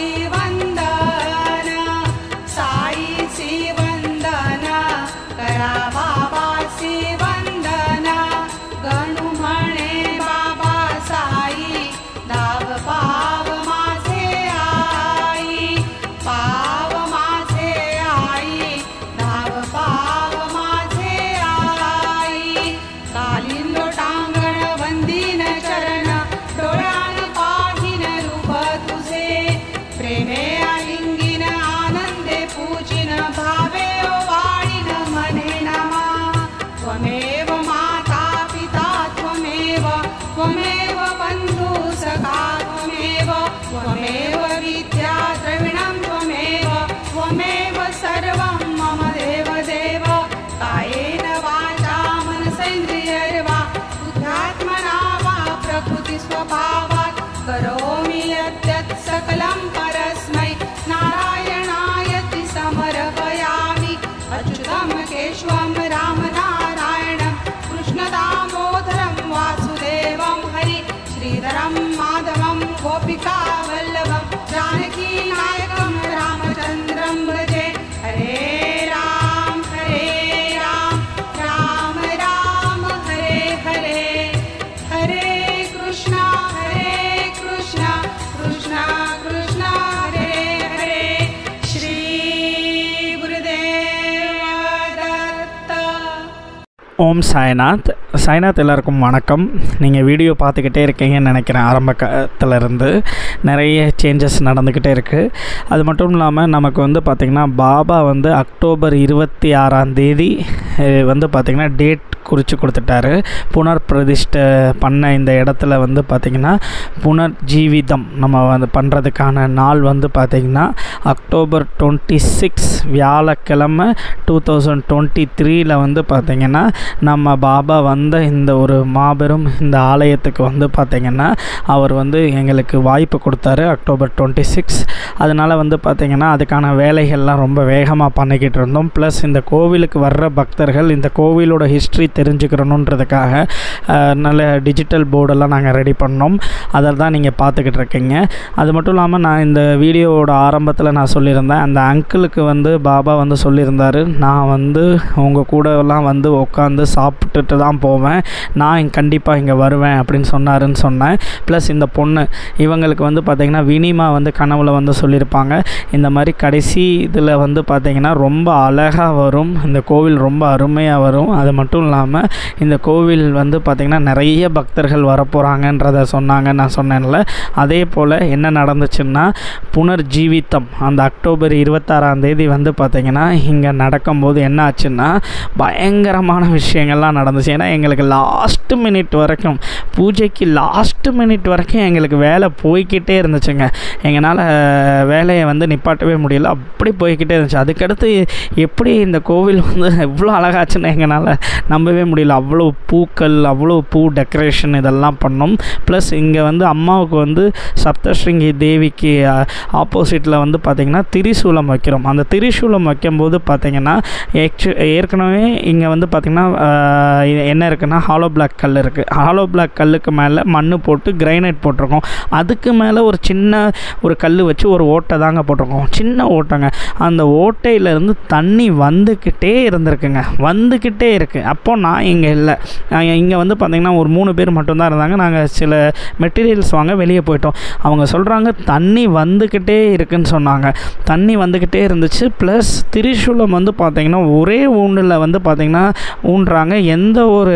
वंदन साई वंदन करा बाबा वंदन गणू म्हणे बाबा साई धाव पाव माझे आई पाव माझे आई धाव पाव माझे आई कालीन लोटांगण वंदीन चरण डोळ्यान पाहिन रूप तुझे प्रेमे आलिंगिन आनंदे पूजिन भावे वाळीन मने नमा त्वमेव माता पिता त्वमेव त्वमेव बन्धु सखा त्वमेव त्वमेव विद्या द्रविणं त्वमेव त्वमेव सर्वं मम देव देव कायेन वाचा मनसेन्द्रियर्वा बुद्ध्यात्मना वा प्रकृतिस्वभावात् करोमि यद्यत् सकलं परस्मै नारायणायति समर्पयामि अच्युतं केशवं रामनारायणं कृष्णदामोदरं वासुदेवं हरि श्रीधरं माधवं गोपिकावल्लभं जानकीनायकं रामचन्द्रं भजे हरे राम हरे राम राम राम हरे हरे हरे कृष्णा हरे कृष्णा कृष्णा कृष्णा हरे हरे श्री गुरुदेव दत्त ஓம் சாய்நாத் சாய்நாத் எல்லாருக்கும் வணக்கம் நீங்கள் வீடியோ பார்த்துக்கிட்டே இருக்கீங்கன்னு நினைக்கிறேன் ஆரம்ப காலத்துல இருந்து நிறைய சேஞ்சஸ் நடந்துக்கிட்டே இருக்குது அது மட்டும் இல்லாமல் நமக்கு வந்து பார்த்திங்கன்னா பாபா வந்து அக்டோபர் இருபத்தி ஆறாம் தேதி அஹ், வந்து பார்த்திங்கன்னா டேட் குறித்து கொடுத்துட்டாரு புனர் பிரதிஷ்டை பண்ண இந்த இடத்துல வந்து பார்த்திங்கன்னா புனர்ஜீவிதம் நம்ம வந்து பண்ணுறதுக்கான நாள் வந்து பார்த்திங்கன்னா அக்டோபர் டுவெண்ட்டி சிக்ஸ் வியாழக்கிழமை டூ தௌசண்ட் டுவெண்ட்டி த்ரீல வந்து பார்த்திங்கன்னா நம்ம பாபா வந்த இந்த ஒரு மாபெரும் இந்த ஆலயத்துக்கு வந்து பார்த்திங்கன்னா அவர் வந்து எங்களுக்கு வாய்ப்பு கொடுத்தாரு அக்டோபர் டுவெண்ட்டி சிக்ஸ் அதனால் வந்து பார்த்திங்கன்னா அதுக்கான வேலைகள்லாம் ரொம்ப வேகமாக பண்ணிக்கிட்டு இருந்தோம் ப்ளஸ் இந்த கோவிலுக்கு வர்ற பக்தர்கள் இந்த கோவிலோட ஹிஸ்ட்ரி தெரிஞ்சுக்கிறணுன்றதுக்காக அஹ், நல்ல டிஜிட்டல் போர்டெல்லாம் நாங்கள் ரெடி பண்ணோம் அதை தான் நீங்கள் பார்த்துக்கிட்டு இருக்கீங்க அது மட்டும் இல்லாமல் நான் இந்த வீடியோவோட ஆரம்பத்தில் நான் சொல்லியிருந்தேன் அந்த அங்கிளுக்கு வந்து பாபா வந்து சொல்லியிருந்தார் நான் வந்து உங்கள் கூடலாம் வந்து உட்காந்து சாப்பிட்டுட்டு தான் போவேன் நான் கண்டிப்பாக இங்கே வருவேன் அப்படின்னு சொன்னாருன்னு சொன்னேன் ப்ளஸ் இந்த பொண்ணு இவங்களுக்கு வந்து பார்த்திங்கன்னா வினிமா வந்து கனவுல வந்து சொல்லியிருப்பாங்க இந்த மாதிரி கடைசி இதில் வந்து பார்த்திங்கன்னா ரொம்ப அழகாக வரும் இந்த கோவில் ரொம்ப அருமையாக வரும் அது மட்டும் இல்லாமல் இந்த கோவில் வந்து பார்த்திங்கன்னா நிறைய பக்தர்கள் வரப்போகிறாங்கன்றத சொன்னாங்க நான் சொன்னேன்ல அதே போல் என்ன நடந்துச்சுன்னா புனர்ஜீவித்தம் அந்த அக்டோபர் இருபத்தாறாம் தேதி வந்து பார்த்திங்கன்னா இங்கே நடக்கும்போது என்ன ஆச்சுன்னா பயங்கரமான விஷயங்கள்லாம் நடந்துச்சு ஏன்னா எங்களுக்கு லாஸ்ட் மினிட் வரைக்கும் பூஜைக்கு லாஸ்ட் மினிட் வரைக்கும் எங்களுக்கு வேலை போய்க்கிட்டே இருந்துச்சுங்க எங்களால் வேலையை வந்து நிப்பாட்டவே முடியல அப்படி போய்க்கிட்டே இருந்துச்சு அதுக்கடுத்து எப்படி இந்த கோவில் வந்து இவ்வளோ அழகாச்சுன்னு எங்களால் நம்பவே சொல்லவே முடியல அவ்வளோ பூக்கள் அவ்வளோ பூ டெக்கரேஷன் இதெல்லாம் பண்ணோம் ப்ளஸ் இங்கே வந்து அம்மாவுக்கு வந்து சப்தஸ்ருங்கி தேவிக்கு ஆப்போசிட்டில் வந்து பார்த்திங்கன்னா திரிசூலம் வைக்கிறோம் அந்த திரிசூலம் வைக்கும்போது பார்த்திங்கன்னா ஏக்சு ஏற்கனவே இங்கே வந்து பார்த்திங்கன்னா ஆஹ், இது என்ன இருக்குன்னா ஹாலோ பிளாக் கல் இருக்குது ஹாலோ பிளாக் கல்லுக்கு மேலே மண் போட்டு கிரைனைட் போட்டிருக்கோம் அதுக்கு மேலே ஒரு சின்ன ஒரு கல் வச்சு ஒரு ஓட்டை தாங்க போட்டிருக்கோம் சின்ன ஓட்டைங்க அந்த ஓட்டையிலேருந்து தண்ணி வந்துக்கிட்டே இருந்திருக்குங்க வந்துக்கிட்டே இருக்குது அப்போ நான் இங்கே இல்லை இங்கே வந்து பார்த்திங்கன்னா ஒரு மூணு பேர் மட்டும்தான் இருந்தாங்க நாங்கள் சில மெட்டீரியல்ஸ் வாங்க வெளியே போயிட்டோம் அவங்க சொல்கிறாங்க தண்ணி வந்துக்கிட்டே இருக்குன்னு சொன்னாங்க தண்ணி வந்துக்கிட்டே இருந்துச்சு ப்ளஸ் திரிசூலம் வந்து பார்த்திங்கன்னா ஒரே ஊண்டில் வந்து பார்த்திங்கன்னா ஊன்றாங்க எந்த ஒரு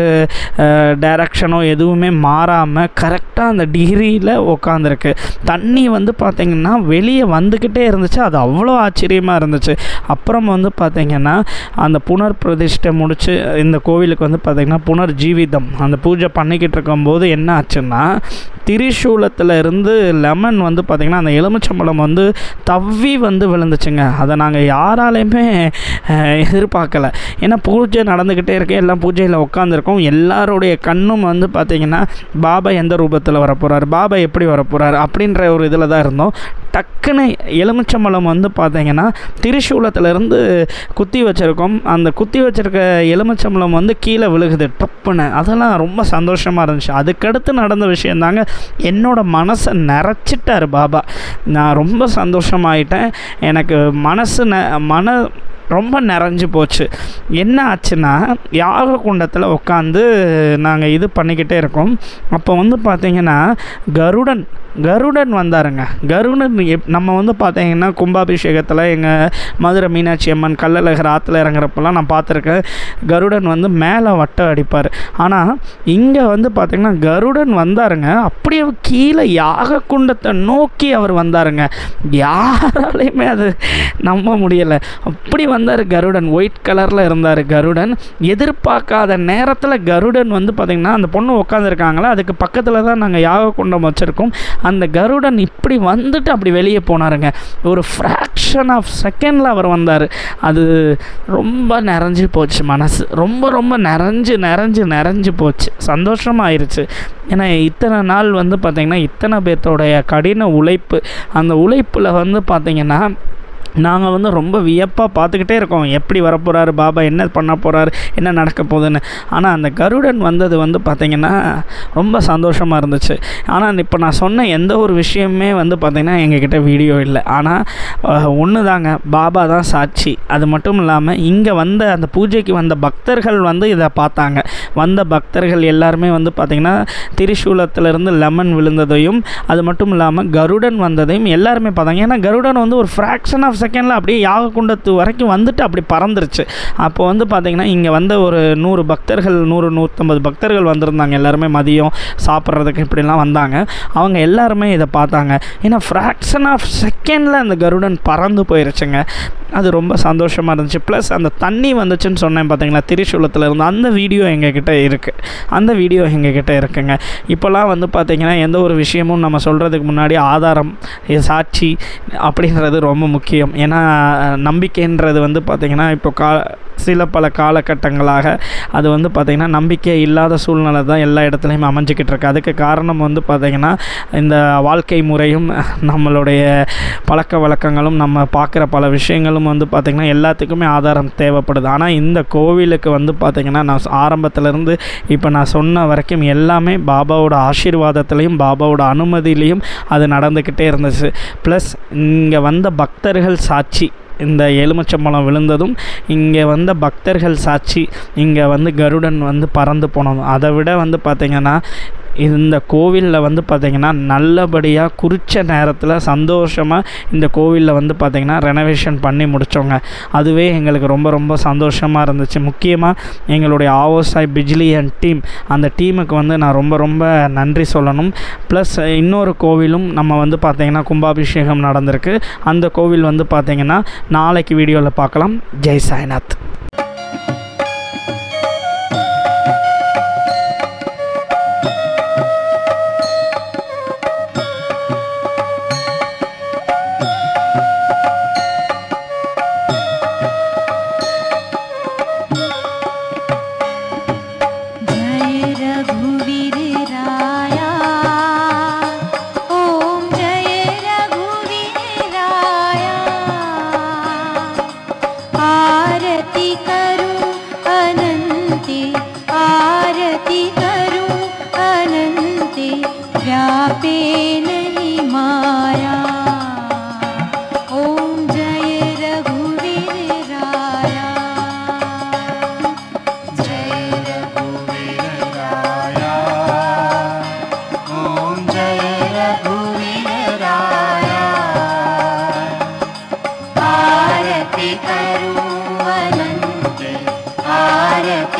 டைரக்ஷனோ எதுவுமே மாறாமல் கரெக்டாக அந்த டிகிரியில் உட்காந்துருக்கு தண்ணி வந்து பார்த்திங்கன்னா வெளியே வந்துக்கிட்டே இருந்துச்சு அது அவ்வளோ ஆச்சரியமாக இருந்துச்சு அப்புறம் வந்து பார்த்திங்கன்னா அந்த புனர் பிரதிஷ்டை முடிச்சு இந்த கோவிலுக்கு வந்து பார்த்திங்கன்னா புனர் ஜீவிதம் அந்த பூஜை பண்ணிக்கிட்டு இருக்கும்போது என்ன ஆச்சுன்னா திரிசூலத்தில் இருந்து லெமன் வந்து பார்த்திங்கன்னா அந்த எலுமிச்சம்பழம் வந்து தவ்வி வந்து விழுந்துச்சுங்க அதை நாங்கள் யாராலையுமே அஹ், எதிர்பார்க்கல ஏன்னா பூஜை நடந்துக்கிட்டே இருக்கு எல்லாம் பூஜையில் உட்காந்துருக்கோம் எல்லாருடைய கண்ணும் வந்து பார்த்திங்கன்னா பாபா எந்த ரூபத்தில் வரப்போகிறார் பாபா எப்படி வரப்போகிறார் அப்படின்ற ஒரு இதில் தான் இருந்தோம் டக்குன்னு எலுமிச்சம்பழம் வந்து பார்த்தீங்கன்னா திரிசூலத்திலேருந்து குத்தி வச்சுருக்கோம் அந்த குத்தி வச்சிருக்க எலுமிச்சம்பழம் வந்து கீழே விழுகுது டப்புன்னு அதெல்லாம் ரொம்ப சந்தோஷமாக இருந்துச்சு அதுக்கடுத்து நடந்த விஷயந்தாங்க என்னோட மனசை நிறைச்சிட்டார் பாபா நான் ரொம்ப சந்தோஷமாயிட்டேன் எனக்கு மனசு ந மன ரொம்ப நிறைஞ்சு போச்சு என்ன ஆச்சுன்னா யாக குண்டத்தில் உட்காந்து நாங்கள் இது பண்ணிக்கிட்டே இருக்கோம் அப்போ வந்து பார்த்தீங்கன்னா கருடன் கருடன் வந்தாருங்க கருடன் எப் நம்ம வந்து பார்த்தீங்கன்னா கும்பாபிஷேகத்தில் எங்கள் மதுரை மீனாட்சி அம்மன் கள்ளழகர் ஆற்றுல இறங்குறப்பெல்லாம் நான் பார்த்துருக்கேன் கருடன் வந்து மேலே வட்டம் அடிப்பார் ஆனால் இங்கே வந்து பார்த்தீங்கன்னா கருடன் வந்தாருங்க அப்படியே கீழே யாக குண்டத்தை நோக்கி அவர் வந்தாருங்க யாராலையுமே அது நம்ப முடியலை அப்படி வந்தார் கருடன் ஒயிட் கலரில் இருந்தார் கருடன் எதிர்பார்க்காத நேரத்தில் கருடன் வந்து பார்த்திங்கன்னா அந்த பொண்ணு உட்காந்துருக்காங்களா அதுக்கு பக்கத்தில் தான் நாங்கள் யாக குண்டம் வச்சுருக்கோம் அந்த கருடன் இப்படி வந்துட்டு அப்படி வெளியே போனாருங்க ஒரு ஃப்ராக்ஷன் ஆஃப் செகண்டில் அவர் வந்தார் அது ரொம்ப நிறைஞ்சு போச்சு மனசு ரொம்ப ரொம்ப நிறைஞ்சு நிறைஞ்சு நிறைஞ்சு போச்சு சந்தோஷமாயிருச்சு ஏன்னா இத்தனை நாள் வந்து பார்த்திங்கன்னா இத்தனை பேர்த்தோடைய கடின உழைப்பு அந்த உழைப்பில் வந்து பார்த்திங்கன்னா நாங்கள் வந்து ரொம்ப வியப்பாக பார்த்துக்கிட்டே இருக்கோம் எப்படி வரப்போகிறாரு பாபா என்ன பண்ண போகிறாரு என்ன நடக்க போகுதுன்னு ஆனால் அந்த கருடன் வந்தது வந்து பார்த்திங்கன்னா ரொம்ப சந்தோஷமாக இருந்துச்சு ஆனால் இப்போ நான் சொன்ன எந்த ஒரு விஷயமே வந்து பார்த்திங்கன்னா எங்ககிட்ட வீடியோ இல்லை ஆனால் ஒன்று தாங்க பாபா தான் சாட்சி அது மட்டும் இல்லாமல் இங்கே வந்த அந்த பூஜைக்கு வந்த பக்தர்கள் வந்து இதை பார்த்தாங்க வந்த பக்தர்கள் எல்லாருமே வந்து பார்த்திங்கன்னா திரிசூலத்திலிருந்து லெமன் விழுந்ததையும் அது மட்டும் இல்லாமல் கருடன் வந்ததையும் எல்லாருமே பார்த்தாங்க ஏன்னா கருடன் வந்து ஒரு ஃப்ராக்ஷன் ஆஃப் செகண்டில் அப்படியே யாக குண்டத்து வரைக்கும் வந்துட்டு அப்படி பறந்துருச்சு அப்போ வந்து பார்த்திங்கன்னா இங்கே வந்த ஒரு நூறு பக்தர்கள் நூறு நூற்றம்பது பக்தர்கள் வந்திருந்தாங்க எல்லாருமே மதியம் சாப்பிட்றதுக்கு இப்படிலாம் வந்தாங்க அவங்க எல்லாருமே இதை பார்த்தாங்க ஏன்னா ஃப்ராக்ஷன் ஆஃப் செகண்டில் அந்த கருடன் பறந்து போயிருச்சுங்க அது ரொம்ப சந்தோஷமாக இருந்துச்சு ப்ளஸ் அந்த தண்ணி வந்துச்சுன்னு சொன்னேன் பார்த்தீங்களா திரிசூலத்தில் இருந்து அந்த வீடியோ எங்ககிட்ட இருக்குது அந்த வீடியோ எங்ககிட்ட இருக்குங்க இப்போல்லாம் வந்து பார்த்திங்கன்னா எந்த ஒரு விஷயமும் நம்ம சொல்கிறதுக்கு முன்னாடி ஆதாரம் இது சாட்சி அப்படின்றது ரொம்ப முக்கியம் ஏன்னா நம்பிக்கைன்றது வந்து பார்த்திங்கன்னா இப்போ கா சில பல காலகட்டங்களாக அது வந்து பார்த்திங்கன்னா நம்பிக்கை இல்லாத சூழ்நிலை தான் எல்லா இடத்துலையும் அமைஞ்சிக்கிட்டு இருக்கு அதுக்கு காரணம் வந்து பார்த்திங்கன்னா இந்த வாழ்க்கை முறையும் நம்மளுடைய பழக்க வழக்கங்களும் நம்ம பார்க்குற பல விஷயங்களும் வந்து பார்த்திங்கன்னா எல்லாத்துக்குமே ஆதாரம் தேவைப்படுது ஆனால் இந்த கோவிலுக்கு வந்து பார்த்திங்கன்னா நான் ஆரம்பத்திலேருந்து இப்போ நான் சொன்ன வரைக்கும் எல்லாமே பாபாவோட ஆசீர்வாதத்துலேயும் பாபாவோட அனுமதியிலையும் அது நடந்துக்கிட்டே இருந்துச்சு ப்ளஸ் இங்கே வந்த பக்தர்கள் சாட்சி இந்த எலுமிச்சம்பழம் விழுந்ததும் இங்கே வந்த பக்தர்கள் சாட்சி இங்கே வந்து கருடன் வந்து பறந்து போனதும் அதை விட வந்து பார்த்திங்கன்னா இந்த கோவிலில் வந்து பார்த்திங்கன்னா நல்லபடியாக குறித்த நேரத்தில் சந்தோஷமாக இந்த கோவிலில் வந்து பார்த்திங்கன்னா ரெனோவேஷன் பண்ணி முடித்தோங்க அதுவே எங்களுக்கு ரொம்ப ரொம்ப சந்தோஷமாக இருந்துச்சு முக்கியமாக எங்களுடைய ஆவோசாய் பிஜ்லி அண்ட் டீம் அந்த டீமுக்கு வந்து நான் ரொம்ப ரொம்ப நன்றி சொல்லணும் ப்ளஸ் இன்னொரு கோவிலும் நம்ம வந்து பார்த்திங்கன்னா கும்பாபிஷேகம் நடந்திருக்கு அந்த கோவில் வந்து பார்த்திங்கன்னா நாளைக்கு வீடியோவில் பார்க்கலாம் ஜெய் சாய்நாத்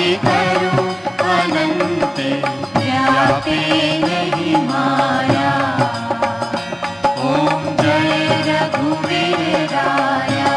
आरती करूं अनंते व्यापे नहीं माया ओम जय रघुवीर राया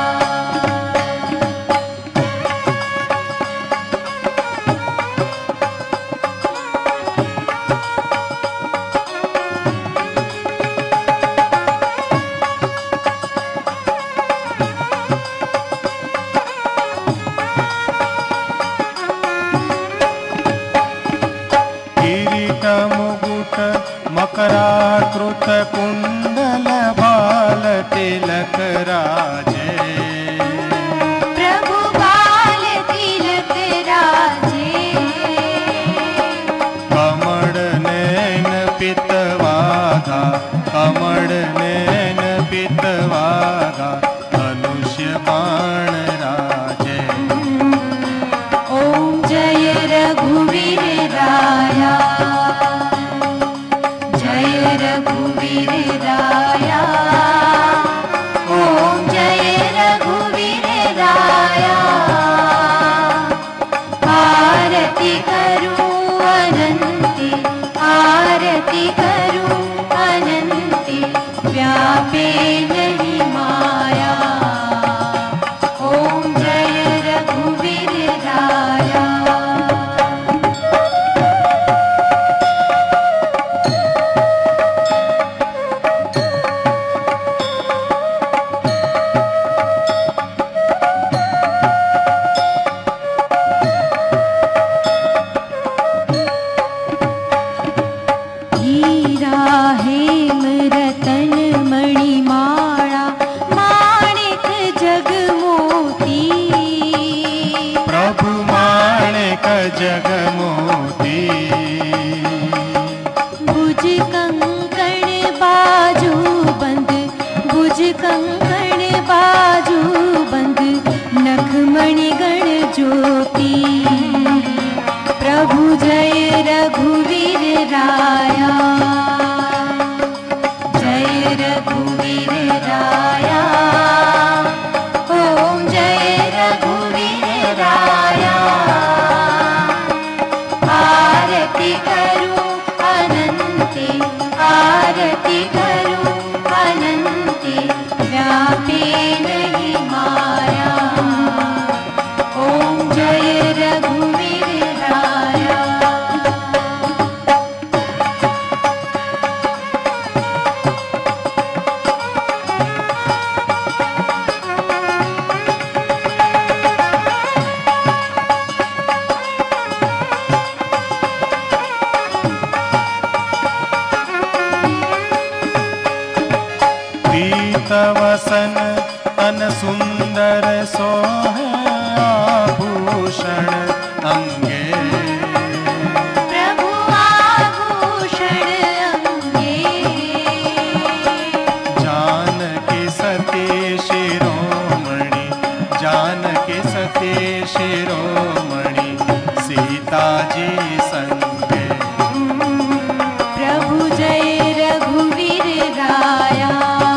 किरीटमुकुट मकराकृत कुण्डल बाल तिलक राजे प्रभु बाल तिलक राजे कमळ नैन पितवागा कमळ नैन पितवागा धनुष्य बाण राजे ओम जय रघुवीर राया जय रघुवीर राया ओम जय रघुवीर राया आरती करूं अनंती आरती करूं अनंती व्यापे नहीं माया ओम जय रघुवीर राया हीरा हेम रतन मणिमाला माणिक जगमोती प्रभु माणिक जगमोती भुज कंकण बाजू बंद भुज कंकण बाजू बंद नख मणिगण ज्योति प्रभु जय रघुवीर राया जय रघुवीर राया ओम जय रघुवीर राया आरती करूं अनंते आरती करूं अनंते व्यापे नहीं माया ओम जय रघुवीर राया पीतवसन तन सुंदर सोह आभूषण अंगे प्रभु आभूषण अंगे जानकी सती शिरोमणि जानकी सती शिरोमणि सीताजी संगे प्रभु जय रघुवीर राया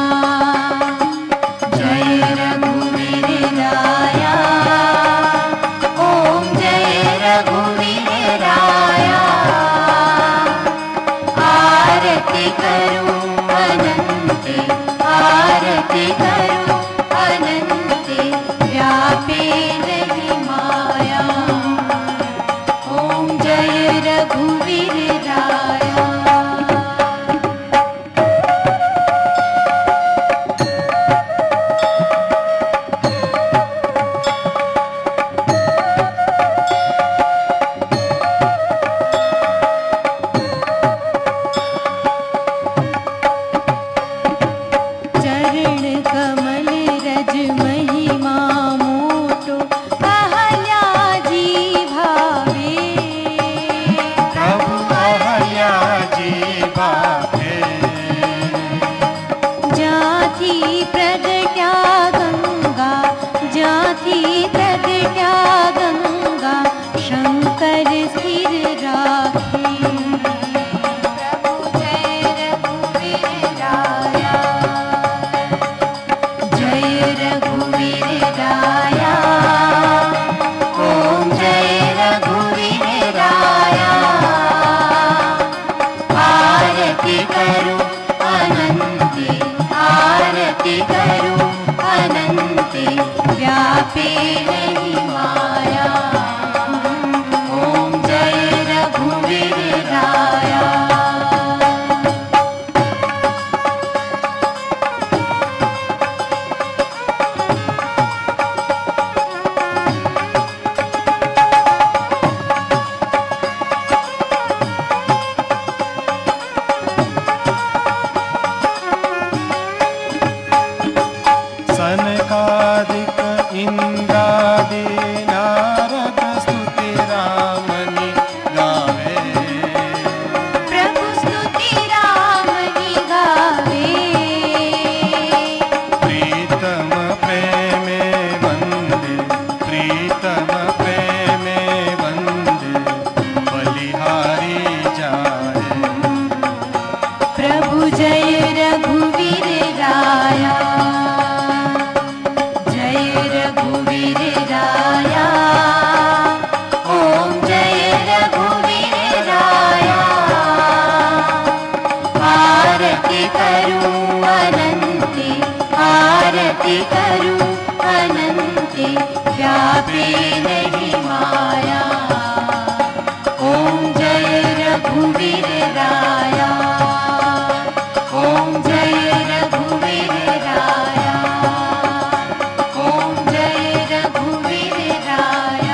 जय रघुवीर राया ओम जय रघुवीर राया आरती करूं अनंते आरती करूं अनंते व्यापे नहीं माया प्रेम वंदे बलिहारी जाए प्रभु जय रघुवीर राया जय रघुवीर राया ओम जय रघुवीर राया आरती करूं अनंते आरती करूं अनंते व्यापे नहीं माया ओम जय रघुवीर राया ओम जय रघुवीर राया ओम जय रघुवीर राया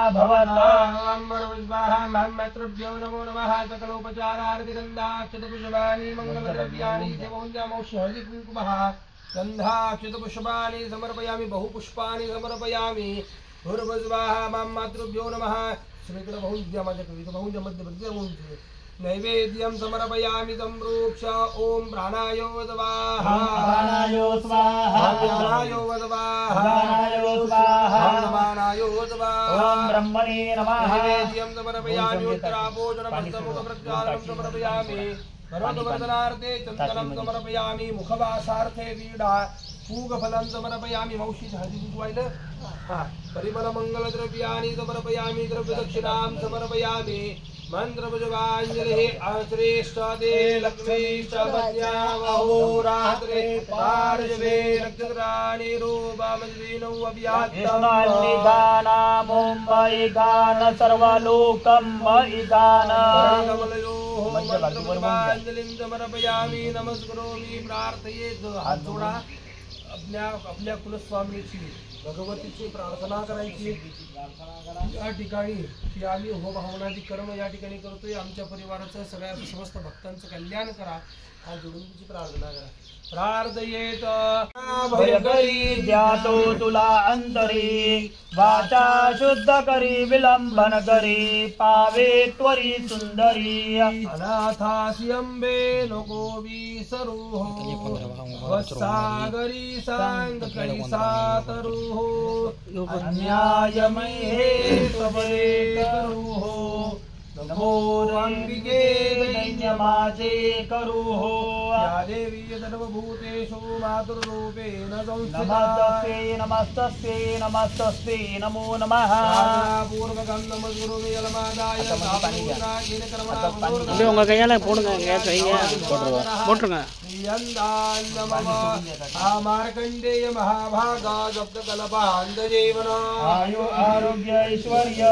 ब्रह्मणविद्वाहान्मात्रभ्यो नमो नमः सकलोपचारार्थिगन्धाक्षतपुष्पाणि मङ्गलद्रव्याणि शिवौञ्जामौषधिकुङ्कुमः गन्धाक्षतपुष्पाणि समर्पयामि बहुपुष्पाणि समर्पयामि भूर्भुज्वाहा मां मातृभ्यो नमः श्रीकृतबहुञ्जमजकृतबहुञ्जमध्यप्रत्यबहुञ्जे नैवेद्यं समर्पयामि सम्रूक्ष ॐ प्राणायो वदवाः प्राणायो स्वाहा प्राणायो वदवाः प्राणायो स्वाहा प्राणमानायो वदवाः ॐ ब्रह्मणे नमः नैवेद्यं समर्पयामि उत्तराभोजनमस्तमुखप्रक्षालनं समर्पयामि करोतवर्धनार्थे चन्दनं समर्पयामि मुखवासार्थे वीडा पूगफलं समर्पयामि मौषि हजिवायन परिमलमङ्गलद्रव्याणि समर्पयामि द्रव्यदक्षिणां समर्पयामि मन्त्रभुजवाञ्जलिः अश्रेष्ठदे लक्ष्मी च मध्यामहोरात्रे पार्श्वे नक्षत्राणि रूपमज्वीनौ अव्यात्तम् गान सर्वलोकं मयि गान कमलयोः मन्त्रपुष्पाञ्जलिं समर्पयामि नमस्करोमि प्रार्थयेत हात जोडा आपल्या आपल्या कुलस्वामीची भगवतीची प्रार्थना करायची या ठिकाणी की आम्ही होमहवनादी कर्म या ठिकाणी करतोय आमच्या परिवाराचं सगळ्या समस्त भक्तांचं कल्याण करा हात जोडून तुमची प्रार्थना करा प्रार्थयेत भयकरी द्यातो तुला अंतरी वाचा शुद्ध करी विलंबन करी पावे त्वरी सुंदरी अनाथासि अम्बे नको विसरुः वत्सागरी साङ्गकरी सातरुः अन्यायमये सबले करुः नमो अम्बिके दैन्यमाजे करुः या देवी सर्वभूतेषु मातृरूपेण संस्थिता नमस्तस्यै नमस्तस्यै नमस्तस्यै नमो नमः पूर्वकं नमस्कुरुमि जलमादाय सापूर्णाकिन அப்படியே உங்க கையால போடுங்க கேஸ் வைங்க போட்டுருங்க मार्कण्डेय महाभागा सप्तकलपान्तजीवन आयु आरोग्य ऐश्वर्य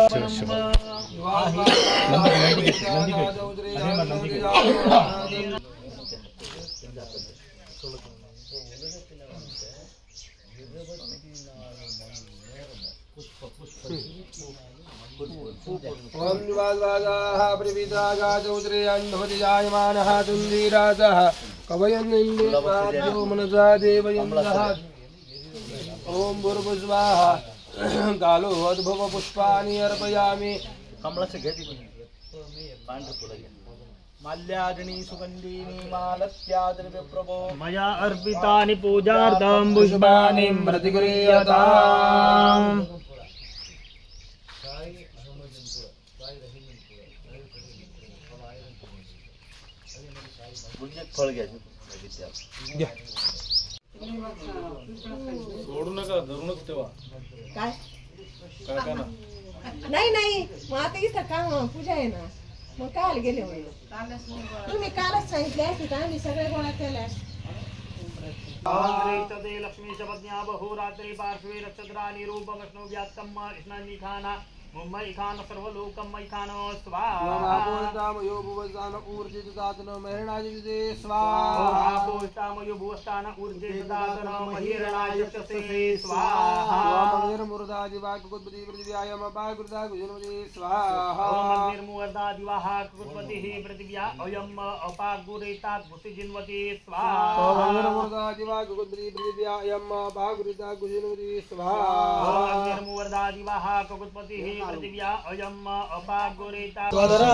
ॐ द्वाद्वादाः प्रवितागा चौत्रे अन्धवति जायमानः तुन्दीराजः कवयन्निन्दो मनसा देवयन्दः ॐ भूर्भुस्वाहा कालो अद्भुवपुष्पाणि अर्पयामि माल्याग्नि सुगन्धीनि मालत्याद्रव्यप्रभो मया अर्पितानि पूजार्थं पुष्पाणि प्रतिगृह्यताम् काय नाही नाही मग आता इथं काम पूजा आहे ना मग काल गेले होते तुम्ही कालच सांगितले असते तर आम्ही सगळे गोळा केल्या ते लक्ष्मी पत्न्या बहुरात्रि पार्श्वे नक्षत्राणि रूपमश्नो व्यात्तम् स्नानि खाना मुम्बई खान सर्वलोकं मयि खान स्वाहा महाभूतामयो भुवस्तान ऊर्जितातन महिरणाजिते स्वाहा स्वाहापोष्टामयो भुवस्थान ऊर्जे ददातन महिरणाय चक्षसे स्वाहा स्वामनिर्मुर्दादिवाकुद्पति पृथिव्यायमपाकृता गुजनमति स्वाहा निर्मुवर्दादिवाः कुर्वतिः पृथिव्या अयम् अपागुरेतात् भूतिजिन्वति स्वाहा स्वामनिर्मुर्दादिवाकुद्पति पृथिव्यायमपाकृता गुजनमति स्वाहा निर्मुवर्दादिवाः ककुत्पतिः पृथिव्या अयम् अपागुरेतात्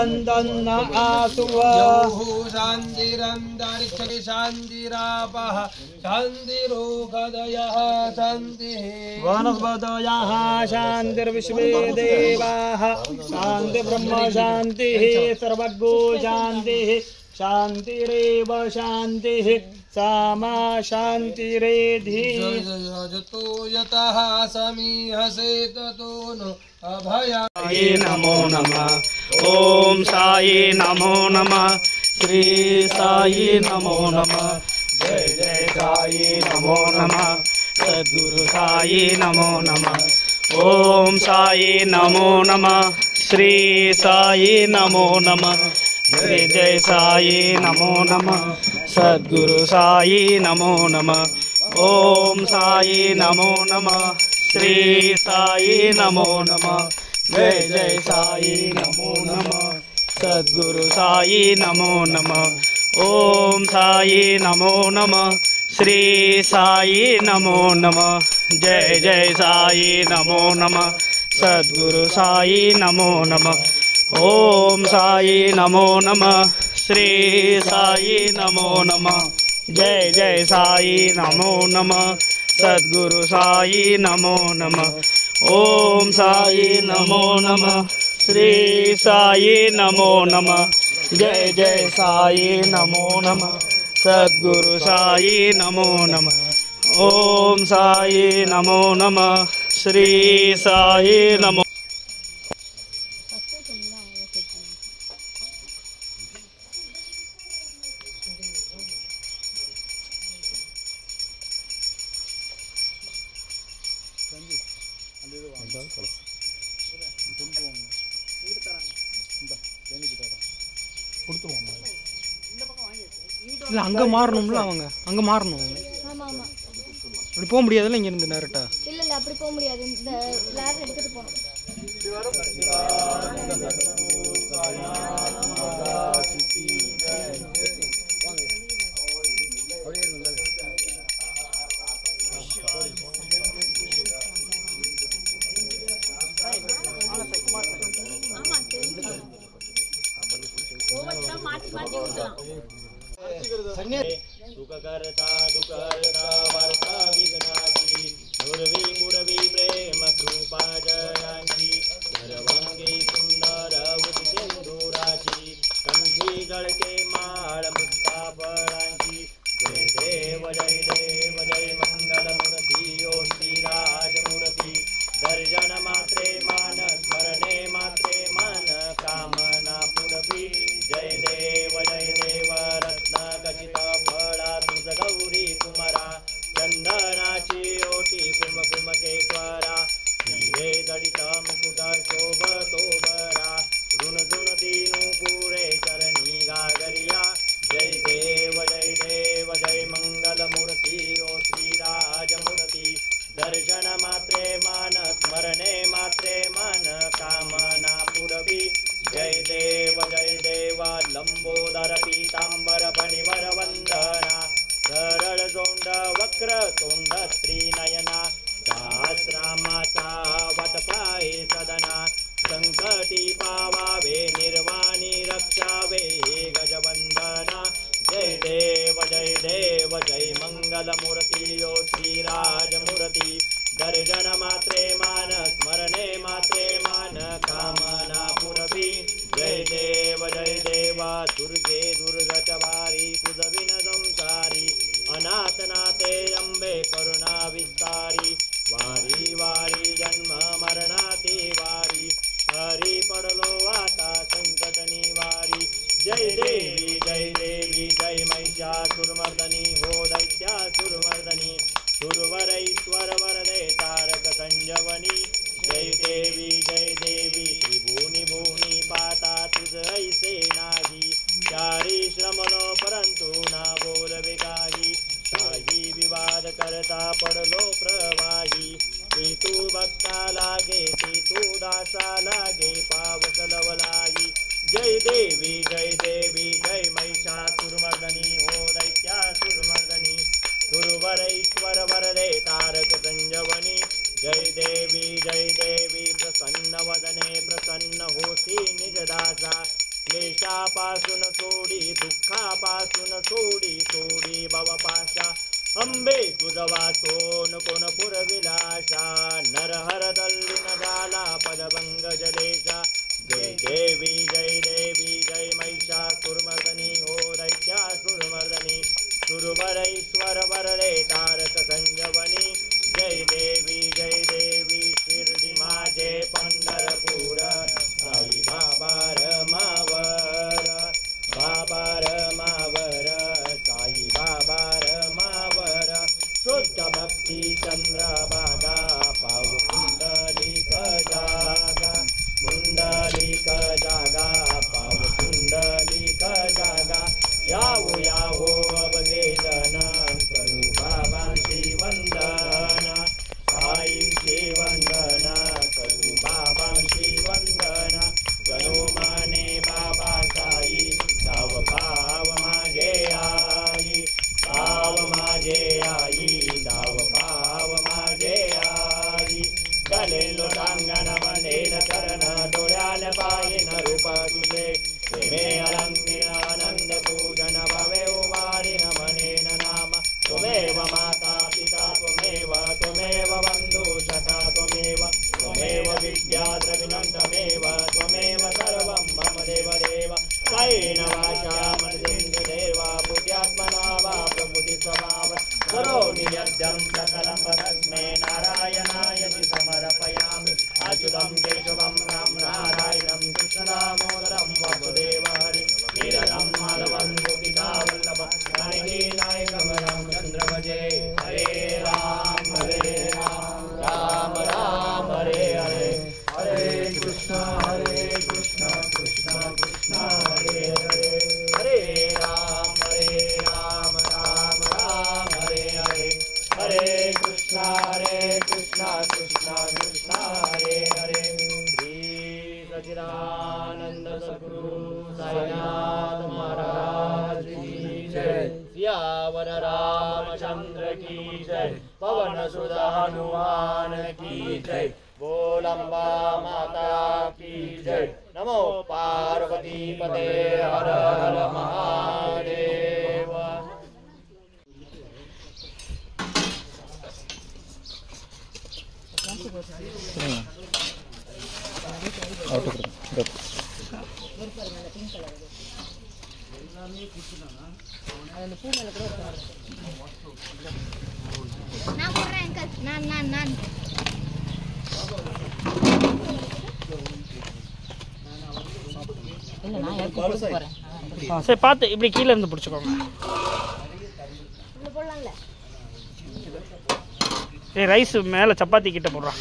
यौः शान्तिरन्तरिक्षे शान्तिरापः शान्तिरोगदयः शान्तिः वनस्पतयः शान्तिर्विश्वे देवाः शान्तिब्रह्म शान्तिः सर्वज्ञो शान्तिः शान्तिरेव शान्तिः सामा शान्तिरेधि जतो यतः समीहसे ततो नो अभया साये नमो नमः ॐ साये नमो नमः श्री साई नमो नमः जय जय साई नमो नमः सद्गुरु साई नमो नमः ॐ साई नमो नमः श्री साई नमो नमः जय जय साई नमो नमः सद्गुरु साई नमो नमः ॐ साई नमो नमः श्री साई नमो नमः जय जय साई नमो नमः सद्गुरु साई नमो नमः ओम साई नमो नमः श्री साई नमो नमः जय जय साई नमो नमः सद्गुरु साई नमो नमः ओम साई नमो नमः श्री साई नमो नमः जय जय साई नमो नमः सद्गुरु साई नमो नमः ओम साई नमो नमः श्री साई नमो नमः जय जय साई नमो नमः सद्गुरु साई नमो नमः ओम साई नमो नमः श्री साई नमो இல்லை அங்கே மாறணும்ல அவங்க அங்கே மாறணும் ஆமா ஆமா அப்படி போக முடியாதுல்ல இங்க இருந்து டேரக்டா இல்ல இல்ல அப்படி போக முடியாது இந்த லேட் எடுத்துட்டு போகணும் सुखकर्ता दुःखर्ता वर्ता विघ्नाची गुरवी गुरवी प्रेम कृपा जयांची सर्वांगी सुंदर उदिसिंदुराची कंठी गळके माळ मुक्ता फळांची जय देव जय देव जय मंगल मूर्ती ओ श्रीराज मूर्ती दर्शन मात्रे मान स्मरणे मात्रे मन कामना पुरवी जय देव जय देव रत्न खचित फळा तुझ गौरी कुमारा चंदनाची ओटी कुम कुमकेश्वरा हिरे जडित मुकुट शोभतो बरा ऋण ऋण दिनु पुरे चरणी गागरिया जय देव जय देव जय मंगल मूर्ती ओ श्रीराज मूर्ती दर्शन मात्रे मान स्मरणे मात्रे मन कामना पुरवी जय देव जय देव लंबोदर पीतांबर फणिवर वंदना सरळ जोंड वक्र तोंड त्रिनयना दास रामाचा वटपाय सदना संकटी पावावे निर्वाणी रक्षावे गजवंदना जय देव जय देव जय मंगल मूर्ती ओ श्रीराज मूर्ती दर्शन मात्रे मान स्मरणे मात्रे मान कामना पुरवी जय देव जय देवा दुर्गे दुर्गतवारी तुझ विन संसारी अनाथ नाथे अंबे करुणा विस्तारी वारी वारी जन्म मरणाती वारी हरी पडलो आता संकट निवारी जय देवी जय देवी जय महिषासुरमर्दनी हो दैत्यासुरमर्दनी सुरवरैश्वर वरदे तारक संजवनी जय देवी जय देवी त्रिभुवनी भुवनी पाता तुझ ऐसे नाही चारी श्रमनो परंतु ना बोलवे काही काही विवाद करता पडलो प्रवाही ते तू भक्ता लागे ते तू दासा लागे पावस लवलाई जय देवी जय देवी जय महिषासुरमर्दनी हो दैत्यासुरमर्दनी सुरवरैश्वर वरदे तारक संजवनी जय देवी जय देवी प्रसन्न वदने प्रसन्न होसी निजदासा क्लेशापासून सोडी दुःखापासून सोडी सोडी भवपाशा अंबे तुझवा सोन कोण पुरविलाशा नरहर दल्लीन झाला पदभंग जलेशा जय देवी जय देवी जय महिषासुरमर्दनी हो दैत्यासुरमर्दनी सुरवरैश्वर वरदे तारक संजवनी जय देवी जय देवी शिर्डी माझे पंढरपूर साई बाबा रमावर बाबा रमावर साई बाबा रमावर शुद्ध भक्ती चंद्र बागा पाहू कृष्णा हरे कृष्णा कृष्णा कृष्णा हरे हरे हरे राम हरे राम राम राम हरे हरे हरे कृष्णा हरे कृष्णा कृष्णा कृष्णा हरे हरे श्री सचिदानंद सद्गुरु साईनाथ महाराज की जय सियावर रामचंद्र की जय पवन सुधा हनुमान की जय बोलंबा माता की जय नमो पार्वती पते हर हर महादेव நான் போடுறேன் அங்கிள் நான் நான் நான் ஆ சரி பார்த்து இப்படி கீழே இருந்து பிடிச்சிக்கோங்க இவ்வளோ போடலாம்ல ஏய் ரைஸ் மேலே சப்பாத்தி கிட்ட போடுறான்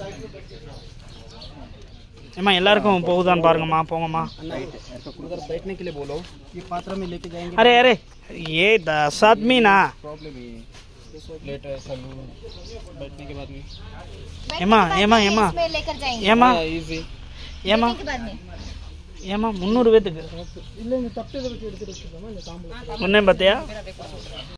ஏம்மா எல்லாருக்கும் போகுதான்னு பாருங்கம்மா போங்கம்மா उधर बैठने के लिए बोलो ये पात्रा में लेके जाएंगे अरे अरे ये दस आदमी ना प्रॉब्लम ये प्लेट है सलून बैठने के बाद में ஏம்மா ஏம்மா ஏம்மா इसमें लेकर जाएंगे ஏம்மா इजी ஏம்மா के बाद में ஏம்மா முந்நூறு பேத்துக்கு இல்லை இந்த தட்டு இதை வச்சு எடுத்துட்டு வச்சுக்கோமா இந்த தாம்பூலம் ஒன்றே பார்த்தியா